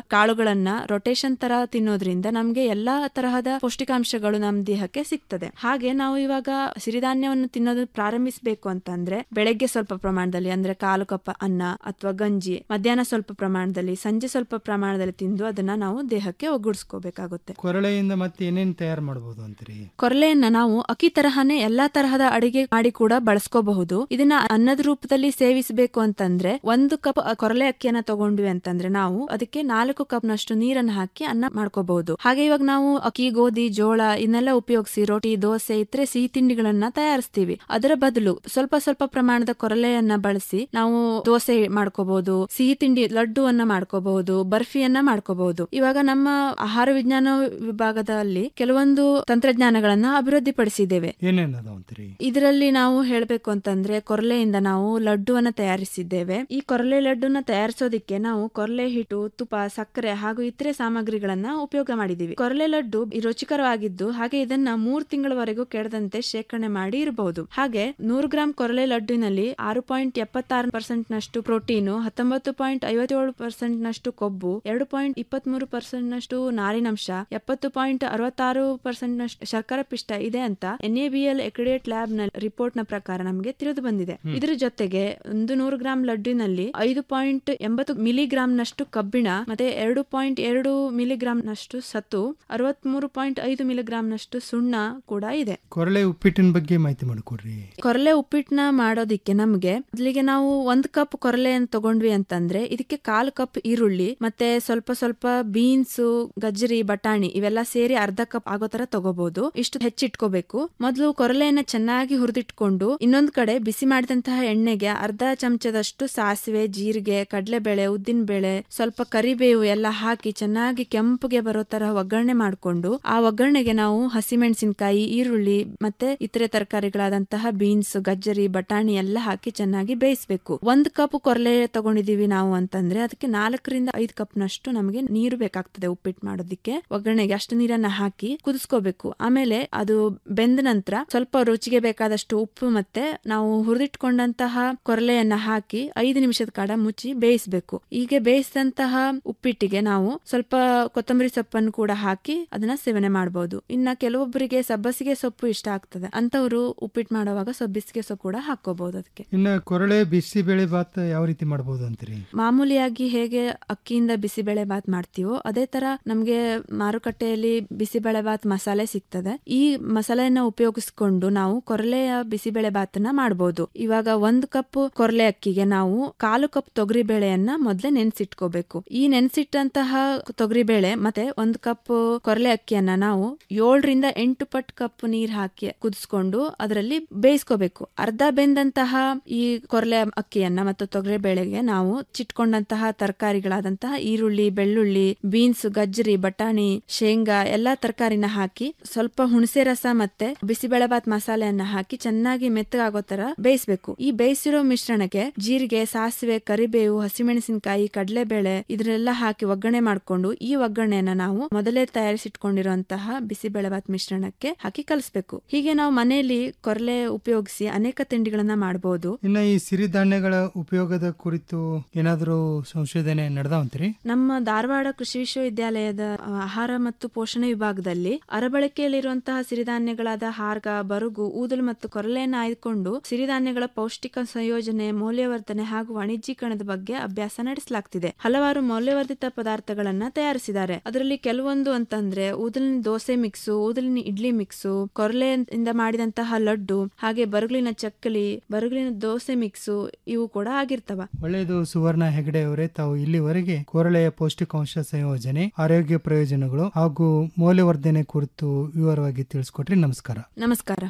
ಕಾಳುಗಳನ್ನ ರೊಟೇಷನ್ ತರ ತಿನ್ನೋದ್ರಿಂದ ನಮ್ಗೆ ಎಲ್ಲಾ ತರಹದ ಪೌಷ್ಟಿಕಾಂಶಗಳು ನಮ್ ದೇಹಕ್ಕೆ ಸಿಗ್ತದೆ ಹಾಗೆ ನಾವು ಇವಾಗ ಸಿರಿಧಾನ್ಯವನ್ನು ತಿನ್ನೋದು ಪ್ರಾರಂಭಿಸಬೇಕು ಅಂತಂದ್ರೆ ಬೆಳಗ್ಗೆ ಸ್ವಲ್ಪ ಪ್ರಮಾಣದಲ್ಲಿ ಅಂದ್ರೆ ಕಾಲು ಕಪ್ ಅನ್ನ ಅಥವಾ ಗಂಜಿ ಮಧ್ಯಾಹ್ನ ಸ್ವಲ್ಪ ಪ್ರಮಾಣದಲ್ಲಿ ಸಂಜೆ ಸ್ವಲ್ಪ ಪ್ರಮಾಣದಲ್ಲಿ ತಿಂದು ಅದನ್ನ ನಾವು ದೇಹಕ್ಕೆ ಒಗ್ಗೂಡಿಸ್ಕೋಬೇಕಾಗುತ್ತೆ ಕೊರಳೆಯಿಂದ ಮತ್ತೆ ಏನೇನ್ ತಯಾರು ಮಾಡಬಹುದು ಅಂತೀರಿ ಕೊರಲೆಯನ್ನ ನಾವು ಅಕ್ಕಿ ತರಹನೇ ಎಲ್ಲಾ ತರಹದ ಅಡಿಗೆ ಮಾಡಿ ಕೂಡ ಬಳಸ್ಕೋಬಹುದು ಇದನ್ನ ಅನ್ನದ ರೂಪದಲ್ಲಿ ಸೇವಿಸಬೇಕು ಅಂತಂದ್ರೆ ಒಂದು ಕಪ್ ಕೊರಲೆ ಅಕ್ಕಿಯನ್ನ ತಗೊಂಡ್ವಿ ಅಂತಂದ್ರೆ ನಾವು ಅದಕ್ಕೆ ನಾಲ್ಕು ಕಪ್ ನಷ್ಟು ನೀರನ್ನ ಹಾಕಿ ಅನ್ನ ಮಾಡ್ಕೋಬಹುದು ಹಾಗೆ ಇವಾಗ ನಾವು ಅಕ್ಕಿ ಗೋಧಿ ಜೋಳ ಇದನ್ನೆಲ್ಲ ಉಪಯೋಗಿಸಿ ರೋಟಿ ದೋಸೆ ಇತರೆ ಸಿಹಿ ತಿಂಡಿಗಳನ್ನ ತಯಾರಿಸ್ತೀವಿ ಅದರ ಬದಲು ಸ್ವಲ್ಪ ಸ್ವಲ್ಪ ಪ್ರಮಾಣದ ಕೊರಲೆಯನ್ನ ಬಳಸಿ ನಾವು ದೋಸೆ ಮಾಡ್ಕೋಬಹುದು ಸಿಹಿ ತಿಂಡಿ ಲಡ್ಡುವನ್ನ ಮಾಡ್ಕೋಬಹುದು ಬರ್ಫಿಯನ್ನ ಮಾಡ್ಕೋಬಹುದು ಇವಾಗ ನಮ್ಮ ಆಹಾರ ವಿಜ್ಞಾನ ವಿಭಾಗದಲ್ಲಿ ಕೆಲವೊಂದು ತಂತ್ರಜ್ಞಾನಗಳನ್ನ ಅಭಿವೃದ್ಧಿಪಡಿಸಿದ್ದೇವೆ ಏನೇನ್ ಅದಾವ ಅಂತೀರಿ ಇದರಲ್ಲಿ ನಾವು ಹೇಳ್ಬೇಕು ಅಂತಂದ್ರೆ ಕೊರಲೆಯಿಂದ ನಾವು ಲಡ್ಡುವನ್ನ ತಯಾರಿಸಿದ್ದೇವೆ ಈ ಕೊರಲೆ ಲಡ್ಡುನ ತಯಾರಿಸೋದಿಕ್ಕೆ ನಾವು ಕೊರಲೆ ಹಿಟ್ಟು ತುಪ್ಪ ಸಕ್ಕರೆ ಹಾಗೂ ಇತರೆ ಸಾಮಗ್ರಿಗಳನ್ನ ಉಪಯೋಗ ಮಾಡಿದೀವಿ ಕೊರಲೆ ಲಡ್ಡು ಈ ರುಚಿಕರವಾಗಿದ್ದು ಹಾಗೆ ಇದನ್ನ ಮೂರ್ ತಿಂಗಳವರೆಗೂ ಕೆಡದಂತೆ ಶೇಖರಣೆ ಮಾಡಿ ಇರಬಹುದು ಹಾಗೆ ನೂರು ಗ್ರಾಂ ಕೊರಲೆ ಲಡ್ಡುವಿನಲ್ಲಿ ಆರು ಪಾಯಿಂಟ್ ಎಪ್ಪತ್ತಾರು ಪರ್ಸೆಂಟ್ ನಷ್ಟು ಪ್ರೋಟೀನು ಹತ್ತೊಂಬತ್ತು ಪಾಯಿಂಟ್ ಐವತ್ತೇಳು ಪರ್ಸೆಂಟ್ ನಷ್ಟು ಕೊಬ್ಬು ಎರಡು ಪಾಯಿಂಟ್ ಇಪ್ಪತ್ತ್ ಮೂರು ಪರ್ಸೆಂಟ್ ನಷ್ಟು ನಾರಿನಂಶ ಎಪ್ಪತ್ತು ಪಾಯಿಂಟ್ ಅರವತ್ತಾರು ಪರ್ಸೆಂಟ್ ನಷ್ಟು ಶರ್ಕರ ಪಿಷ್ಟ ಇದೆ ಅಂತ ಎನ್ಎಬಿಎಲ್ ಎಕ್ರಿಡೇಟ್ ಲ್ಯಾಬ್ ನ ರಿಪೋರ್ಟ್ ನ ಪ್ರಕಾರ ನಮಗೆ ತಿಳಿದು ಬಂದಿದೆ ಹ್ಮ್. ಇದ್ರ ಜೊತೆಗೆ ಒಂದು ನೂರು ಗ್ರಾಂ ಲಡ್ಡುವಿನಲ್ಲಿ ಐದು ಪಾಯಿಂಟ್ ಎಂಬತ್ತು ಮಿಲಿಗ್ರಾಂ ನಷ್ಟು ಕಬ್ಬಿಣ ಮತ್ತೆ ಎರಡು ಪಾಯಿಂಟ್ ಎರಡು ಮಿಲಿಗ್ರಾಂ ನಷ್ಟು ಸತು ಅರವತ್ಮೂರು ಪಾಯಿಂಟ್ ಐದು ಮಿಲಿಗ್ರಾಂ ನಷ್ಟು ಸುಣ್ಣ ಕೂಡ ಇದೆ ಕೊರಳೆ ಉಪ್ಪಿಟ್ಟಿನ ಬಗ್ಗೆ ಮಾಹಿತಿ ಮಾಡಿಕೊಡ್ರಿ ಕೊರಲೆ ಉಪ್ಪಿಟ್ಟನ್ನ ಮಾಡೋದಿಕ್ಕೆ ನಮ್ಗೆ ಮೊದಲಿಗೆ ನಾವು ಒಂದ್ ಕಪ್ ಕೊರಲೆಯನ್ನು ತಗೊಂಡ್ವಿ ಅಂತಂದ್ರೆ ಇದಕ್ಕೆ ಕಾಲು ಕಪ್ ಈರುಳ್ಳಿ ಮತ್ತೆ ಸ್ವಲ್ಪ ಸ್ವಲ್ಪ ಬೀನ್ಸ್ ಗಜ್ಜರಿ ಬಟಾಣಿ ಇವೆಲ್ಲ ಸೇರಿ ಅರ್ಧ ಕಪ್ ಆಗೋ ತರ ತಗೋಬಹುದು ಇಷ್ಟು ಹೆಚ್ಚಿಟ್ಕೋಬೇಕು ಮೊದಲು ಕೊರಲೆಯನ್ನ ಚೆನ್ನಾಗಿ ಹುರಿದಿಟ್ಕೊಂಡು ಇನ್ನೊಂದ್ ಕಡೆ ಬಿಸಿ ಮಾಡಿದಂತಹ ಎಣ್ಣೆಗೆ ಅರ್ಧ ಚಮಚದಷ್ಟು ಸಾಸಿವೆ ಜೀರಿಗೆ ಕಡಲೆಬೇಳೆ ಉದ್ದಿನ ಬೇಳೆ ಸ್ವಲ್ಪ ಕರಿಬೇವು ಎಲ್ಲ ಹಾಕಿ ಚೆನ್ನಾಗಿ ಕೆಂಪಗೆ ಬರೋ ತರ ಒಗ್ಗರಣೆ ಮಾಡ್ಕೊಂಡು ಆ ಒಗ್ಗರಣೆಗೆ ನಾವು ಹಸಿಮೆಣಸಿನಕಾಯಿ ಈರುಳ್ಳಿ ಮತ್ತೆ ಇತರೆ ತರಕಾರಿಗಳಾದಂತಹ ಬೀನ್ಸ್ ಗಜ್ಜರಿ ಬಟಾಣಿ ಎಲ್ಲ ಹಾಕಿ ಚೆನ್ನಾಗಿ ಬೇಯಿಸ್ಬೇಕು ಒಂದ್ ಕಪ್ ಕೊರಲೆ ತಗೊಂಡಿದೀವಿ ನಾವು ಅಂತಂದ್ರೆ ಅದಕ್ಕೆ ನಾಲ್ಕರಿಂದ ಐದು ಕಪ್ ನಷ್ಟು ನಮಗೆ ನೀರು ಬೇಕಾಗ್ತದೆ ಉಪ್ಪಿಟ್ಟು ಮಾಡೋದಿಕ್ಕೆ ಒಗ್ಗರಣೆಗೆ ಅಷ್ಟು ನೀರನ್ನ ಹಾಕಿ ಕುದಿಸ್ಕೋಬೇಕು ಆಮೇಲೆ ಅದು ಬೆಂದ ನಂತರ ಸ್ವಲ್ಪ ರುಚಿಗೆ ಬೇಕಾದಷ್ಟು ಉಪ್ಪು ಮತ್ತೆ ನಾವು ಹುರಿದಿಟ್ಕೊಂಡಂತಹ ಕೊರಲೆಯನ್ನ ಹಾಕಿ ಐದು ನಿಮಿಷದ ಕಾಡ ಮುಚ್ಚಿ ಬೇಯಿಸ್ಬೇಕು ಹೀಗೆ ಬೇಯಿಸಿದಂತಹ ಉಪ್ಪಿಟ್ಟಿಗೆ ನಾವು ಸ್ವಲ್ಪ ಕೊತ್ತಂಬರಿ ಸೊಪ್ಪನ್ನು ಕೂಡ ಹಾಕಿ ಅದನ್ನ ಸೇವನೆ ಮಾಡಬಹುದು ಇನ್ನ ಕೆಲವೊಬ್ಬರಿಗೆ ಸಬ್ಬಸಿಗೆ ಸೊಪ್ಪು ಇಷ್ಟ ಆಗ್ತದೆ ಅಂತವರು ಉಪ್ಪಿಟ್ಟು ಮಾಡುವಾಗ ಸಬ್ಬಸಿಗೆ ಸೊಪ್ಪು ಕೂಡ ಹಾಕೋಬಹುದು ಅದಕ್ಕೆ ಇನ್ನ ಕೊರಳೆ ಬಿಸಿ ಬೇಳೆ ಬಾತ್ ಯಾವ ರೀತಿ ಮಾಡಬಹುದು ಅಂತೀರಿ ಮಾಮೂಲಿಯಾಗಿ ಹೇಗೆ ಅಕ್ಕಿಯಿಂದ ಬಿಸಿಬೇಳೆ ಬಾತ್ ಮಾಡ್ತೀವೋ ಅದೇ ತರ ನಮ್ಗೆ ಮಾರುಕಟ್ಟೆಯಲ್ಲಿ ಬಿಸಿಬೇಳೆ ಬಾತ್ ಮಸಾಲೆ ಸಿಗ್ತದೆ ಈ ಮಸಾಲೆಯನ್ನ ಉಪಯೋಗಿಸ್ಕೊಂಡು ನಾವು ಕೊರಲೆಯ ಬಿಸಿಬೇಳೆ ಬಾತನ್ನ ಮಾಡಬಹುದು ಇವಾಗ ಒಂದು ಕಪ್ ಕೊರಲೆ ಅಕ್ಕಿಗೆ ನಾವು ಕಾಲು ಕಪ್ ತೊಗರಿ ಬೇಳೆಯನ್ನ ಮೊದ್ಲೇ ನೆನ್ಸಿಟ್ಕೋಬೇಕು ಈ ನೆನ್ಸಿಟ್ಟಂತಹ ತೊಗರಿ ಬೇಳೆ ಮತ್ತೆ ಒಂದು ಕಪ್ ಕೊರಲೆ ಅಕ್ಕಿಯನ್ನ ನಾವು ಏಳರಿಂದ ಎಂಟು ಪಟ್ ಕಪ್ ನೀರ್ ಹಾಕಿ ಕುದಿಸ್ಕೊಂಡು ಅದರಲ್ಲಿ ಬೇಯಿಸ್ಕೋಬೇಕು ಅರ್ಧ ಬೆಂದಂತಹ ಈ ಕೊರಲೆ ಅಕ್ಕಿಯನ್ನ ಮತ್ತು ತೊಗರಿ ಬೇಳೆಗೆ ನಾವು ಚಿಟ್ಕೊಂಡಂತಹ ತರಕಾರಿಗಳಾದಂತಹ ಈರುಳ್ಳಿ ಬೆಳ್ಳುಳ್ಳಿ ಬೀನ್ಸ್ ಗಜ್ಜರಿ ಬಟಾಣಿ ಶೇಂಗಾ ಎಲ್ಲಾ ತರಕಾರಿನ ಹಾಕಿ ಸ್ವಲ್ಪ ಹುಣಸೆ ರಸ ಮತ್ತೆ ಬಿಸಿಬೇಳೆಬಾತ್ ಮಸಾಲೆಯನ್ನ ಹಾಕಿ ಚೆನ್ನಾಗಿ ಮೆತ್ತಗಾಗೋ ತರ ಬೇಯಿಸ್ಬೇಕು ಈ ಬೇಯಿಸಿರೋ ಮಿಶ್ರಣಕ್ಕೆ ಜೀರಿಗೆ ಸಾಸಿವೆ ಕರಿಬೇವು ಹಸಿಮೆಣಸಿನಕಾಯಿ ಕಡಲೆಬೇಳೆ ಇದನ್ನೆಲ್ಲ ಹಾಕಿ ಒಗ್ಗರಣೆ ಮಾಡ್ಕೊಂಡು ಈ ಒಗ್ಗರಣೆಯನ್ನ ನಾವು ಮೊದಲೇ ತಯಾರಿಸಿಟ್ಕೊಂಡಿರುವಂತಹ ಬಿಸಿಬೇಳೆಬಾತ್ ಮಿಶ್ರಣಕ್ಕೆ ಹಾಕಿ ಕಲಿಸ್ಬೇಕು ಹೀಗೆ ನಾವು ಮನೆಯಲ್ಲಿ ಕೊರಲೆ ಉಪಯೋಗಿಸಿ ಅನೇಕ ತಿಂಡಿಗಳನ್ನ ಮಾಡಬಹುದು ಇನ್ನ ಈ ಸಿರಿಧಾನ್ಯಗಳ ಉಪಯೋಗದ ಕುರಿತು ಏನಾದರೂ ಸಂಶೋಧನೆ ನಡೆದಾವಂತೀರಿ ನಮ್ಮ ಧಾರವಾಡ ಕೃಷಿ ವಿಶ್ವವಿದ್ಯಾಲಯದ ಆ, ಆಹಾರ ಮತ್ತು ಪೋಷಣೆ ವಿಭಾಗದಲ್ಲಿ ಅರಬಳಕೆಯಲ್ಲಿರುವಂತಹ ಸಿರಿಧಾನ್ಯಗಳಾದ ಹಾರ್ಗ ಬರುಗು ಊದಲು ಮತ್ತು ಕೊರಲೆಯನ್ನು ಆಯ್ದುಕೊಂಡು ಸಿರಿಧಾನ್ಯಗಳ ಪೌಷ್ಟಿಕ ಸಂಯೋಜನೆ ಮೌಲ್ಯವರ್ಧನೆ ಹಾಗೂ ವಾಣಿಜ್ಯೀಕರಣದ ಬಗ್ಗೆ ಅಭ್ಯಾಸ ನಡೆಸಲಾಗ್ತಿದೆ ಹಲವಾರು ಮೌಲ್ಯವರ್ಧಿತ ಪದಾರ್ಥಗಳನ್ನ ತಯಾರಿಸಿದ್ದಾರೆ ಅದರಲ್ಲಿ ಕೆಲವೊಂದು ಅಂತಂದ್ರೆ ಊದಲಿನ ದೋಸೆ ಮಿಕ್ಸು ಊದಲಿನ ಇಡ್ಲಿ ಮಿಕ್ಸು ಕೊರಲೆಯಿಂದ ಮಾಡಿದಂತಹ ಲಡ್ಡು ಹಾಗೆ ಬರುಗಳಿನ ಚಕ್ಕಲಿ ಬರುಗಳಿನ ದೋಸೆ ಮಿಕ್ಸು ಇವು ಕೂಡ ಆಗಿರ್ತವ ಒಳ್ಳೆಯದು ಸುವರ್ಣ ಹೆಗಡೆ ಅವರೇ ತಾವು ಇಲ್ಲಿವರೆಗೆ ಕೊರಳೆಯ ಪೌಷ್ಟಿಕಾಂಶ ಸಂಯೋಜನೆ ಆರೋಗ್ಯ ಪ್ರಯೋಜನಗಳು ಹಾಗೂ ಮೌಲ್ಯವರ್ಧನೆ ಕುರಿತು ವಿವರವಾಗಿ ತಿಳಿಸ್ಕೊಟ್ರಿ ನಮಸ್ಕಾರ ನಮಸ್ಕಾರ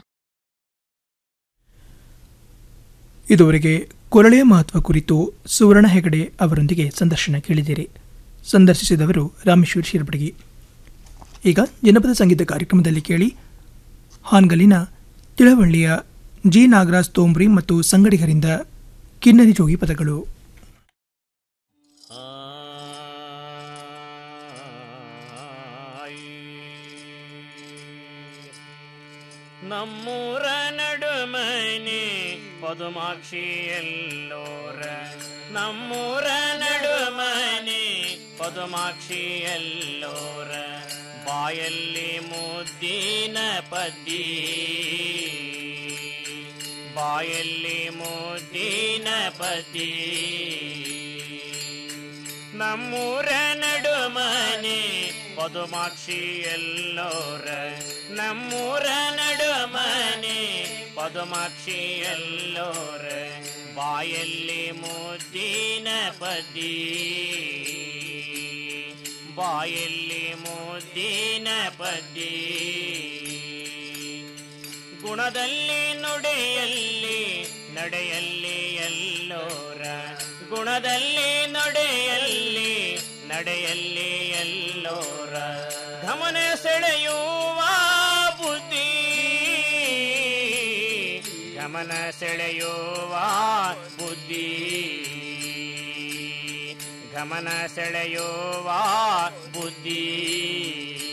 ಇದುವರೆಗೆ ಕೊರಳೆಯ ಮಹತ್ವ ಕುರಿತು ಸುವರ್ಣ ಹೆಗಡೆ ಅವರೊಂದಿಗೆ ಸಂದರ್ಶನ ಕೇಳಿದಿರಿ ಸಂದರ್ಶಿಸಿದವರು ರಾಮೇಶ್ವರ್ ಶಿರ್ಬಡಗಿ ಈಗ ಜನಪದ ಸಂಗೀತ ಕಾರ್ಯಕ್ರಮದಲ್ಲಿ ಕೇಳಿ ಹಾನ್ಗಲಿನ ತಿಳವಳ್ಳಿಯ ಜಿ ನಾಗರಾಜ್ ತೋಂಬ್ರಿ ಮತ್ತು ಸಂಗಡಿಗರಿಂದ ಕಿನ್ನರಿ ಜೋಗಿ ಪದಗಳು ನಮ್ಮೂರ ನಡುಮನೆ ಪದುಮಾಕ್ಷಿ ಎಲ್ಲೋರ ನಮ್ಮೂರ ನಡುಮನೆ ಪದುಮಾಕ್ಷಿ ಎಲ್ಲೋರ ಬಾಯಲ್ಲಿ ಮುದ್ದಿನ ಪದ್ದಿ ಬಾಯಲ್ಲಿ ಮುದ್ದಿನ ಪದ್ದಿ ನಮ್ಮೂರ ನಡುಮನೆ ಪದುಮಾಕ್ಷಿ ಎಲ್ಲೋರ ನಮ್ಮೂರ ನಡುಮನೆ ಪದುಮಾಕ್ಷಿ ಎಲ್ಲೋರ ಬಾಯಲ್ಲಿ ಮುದ್ದಿನ ಪದಿ ಬಾಯಲ್ಲಿ ಮುದ್ದಿನ ಪದಿ ಗುಣದಲ್ಲಿ ನುಡಿಯಲ್ಲಿ ನಡೆಯಲ್ಲಿ ಎಲ್ಲೋರ ಗುಣದಲ್ಲಿ ನಡೆಯಲ್ಲಿ ನಡೆಯಲ್ಲಿ ಎಲ್ಲೋರ ಗಮನ ಸೆಳೆಯುವ ಬುದ್ಧಿ ಗಮನ ಸೆಳೆಯುವ ಬುದ್ಧಿ ಗಮನ ಸೆಳೆಯುವ ಬುದ್ಧಿ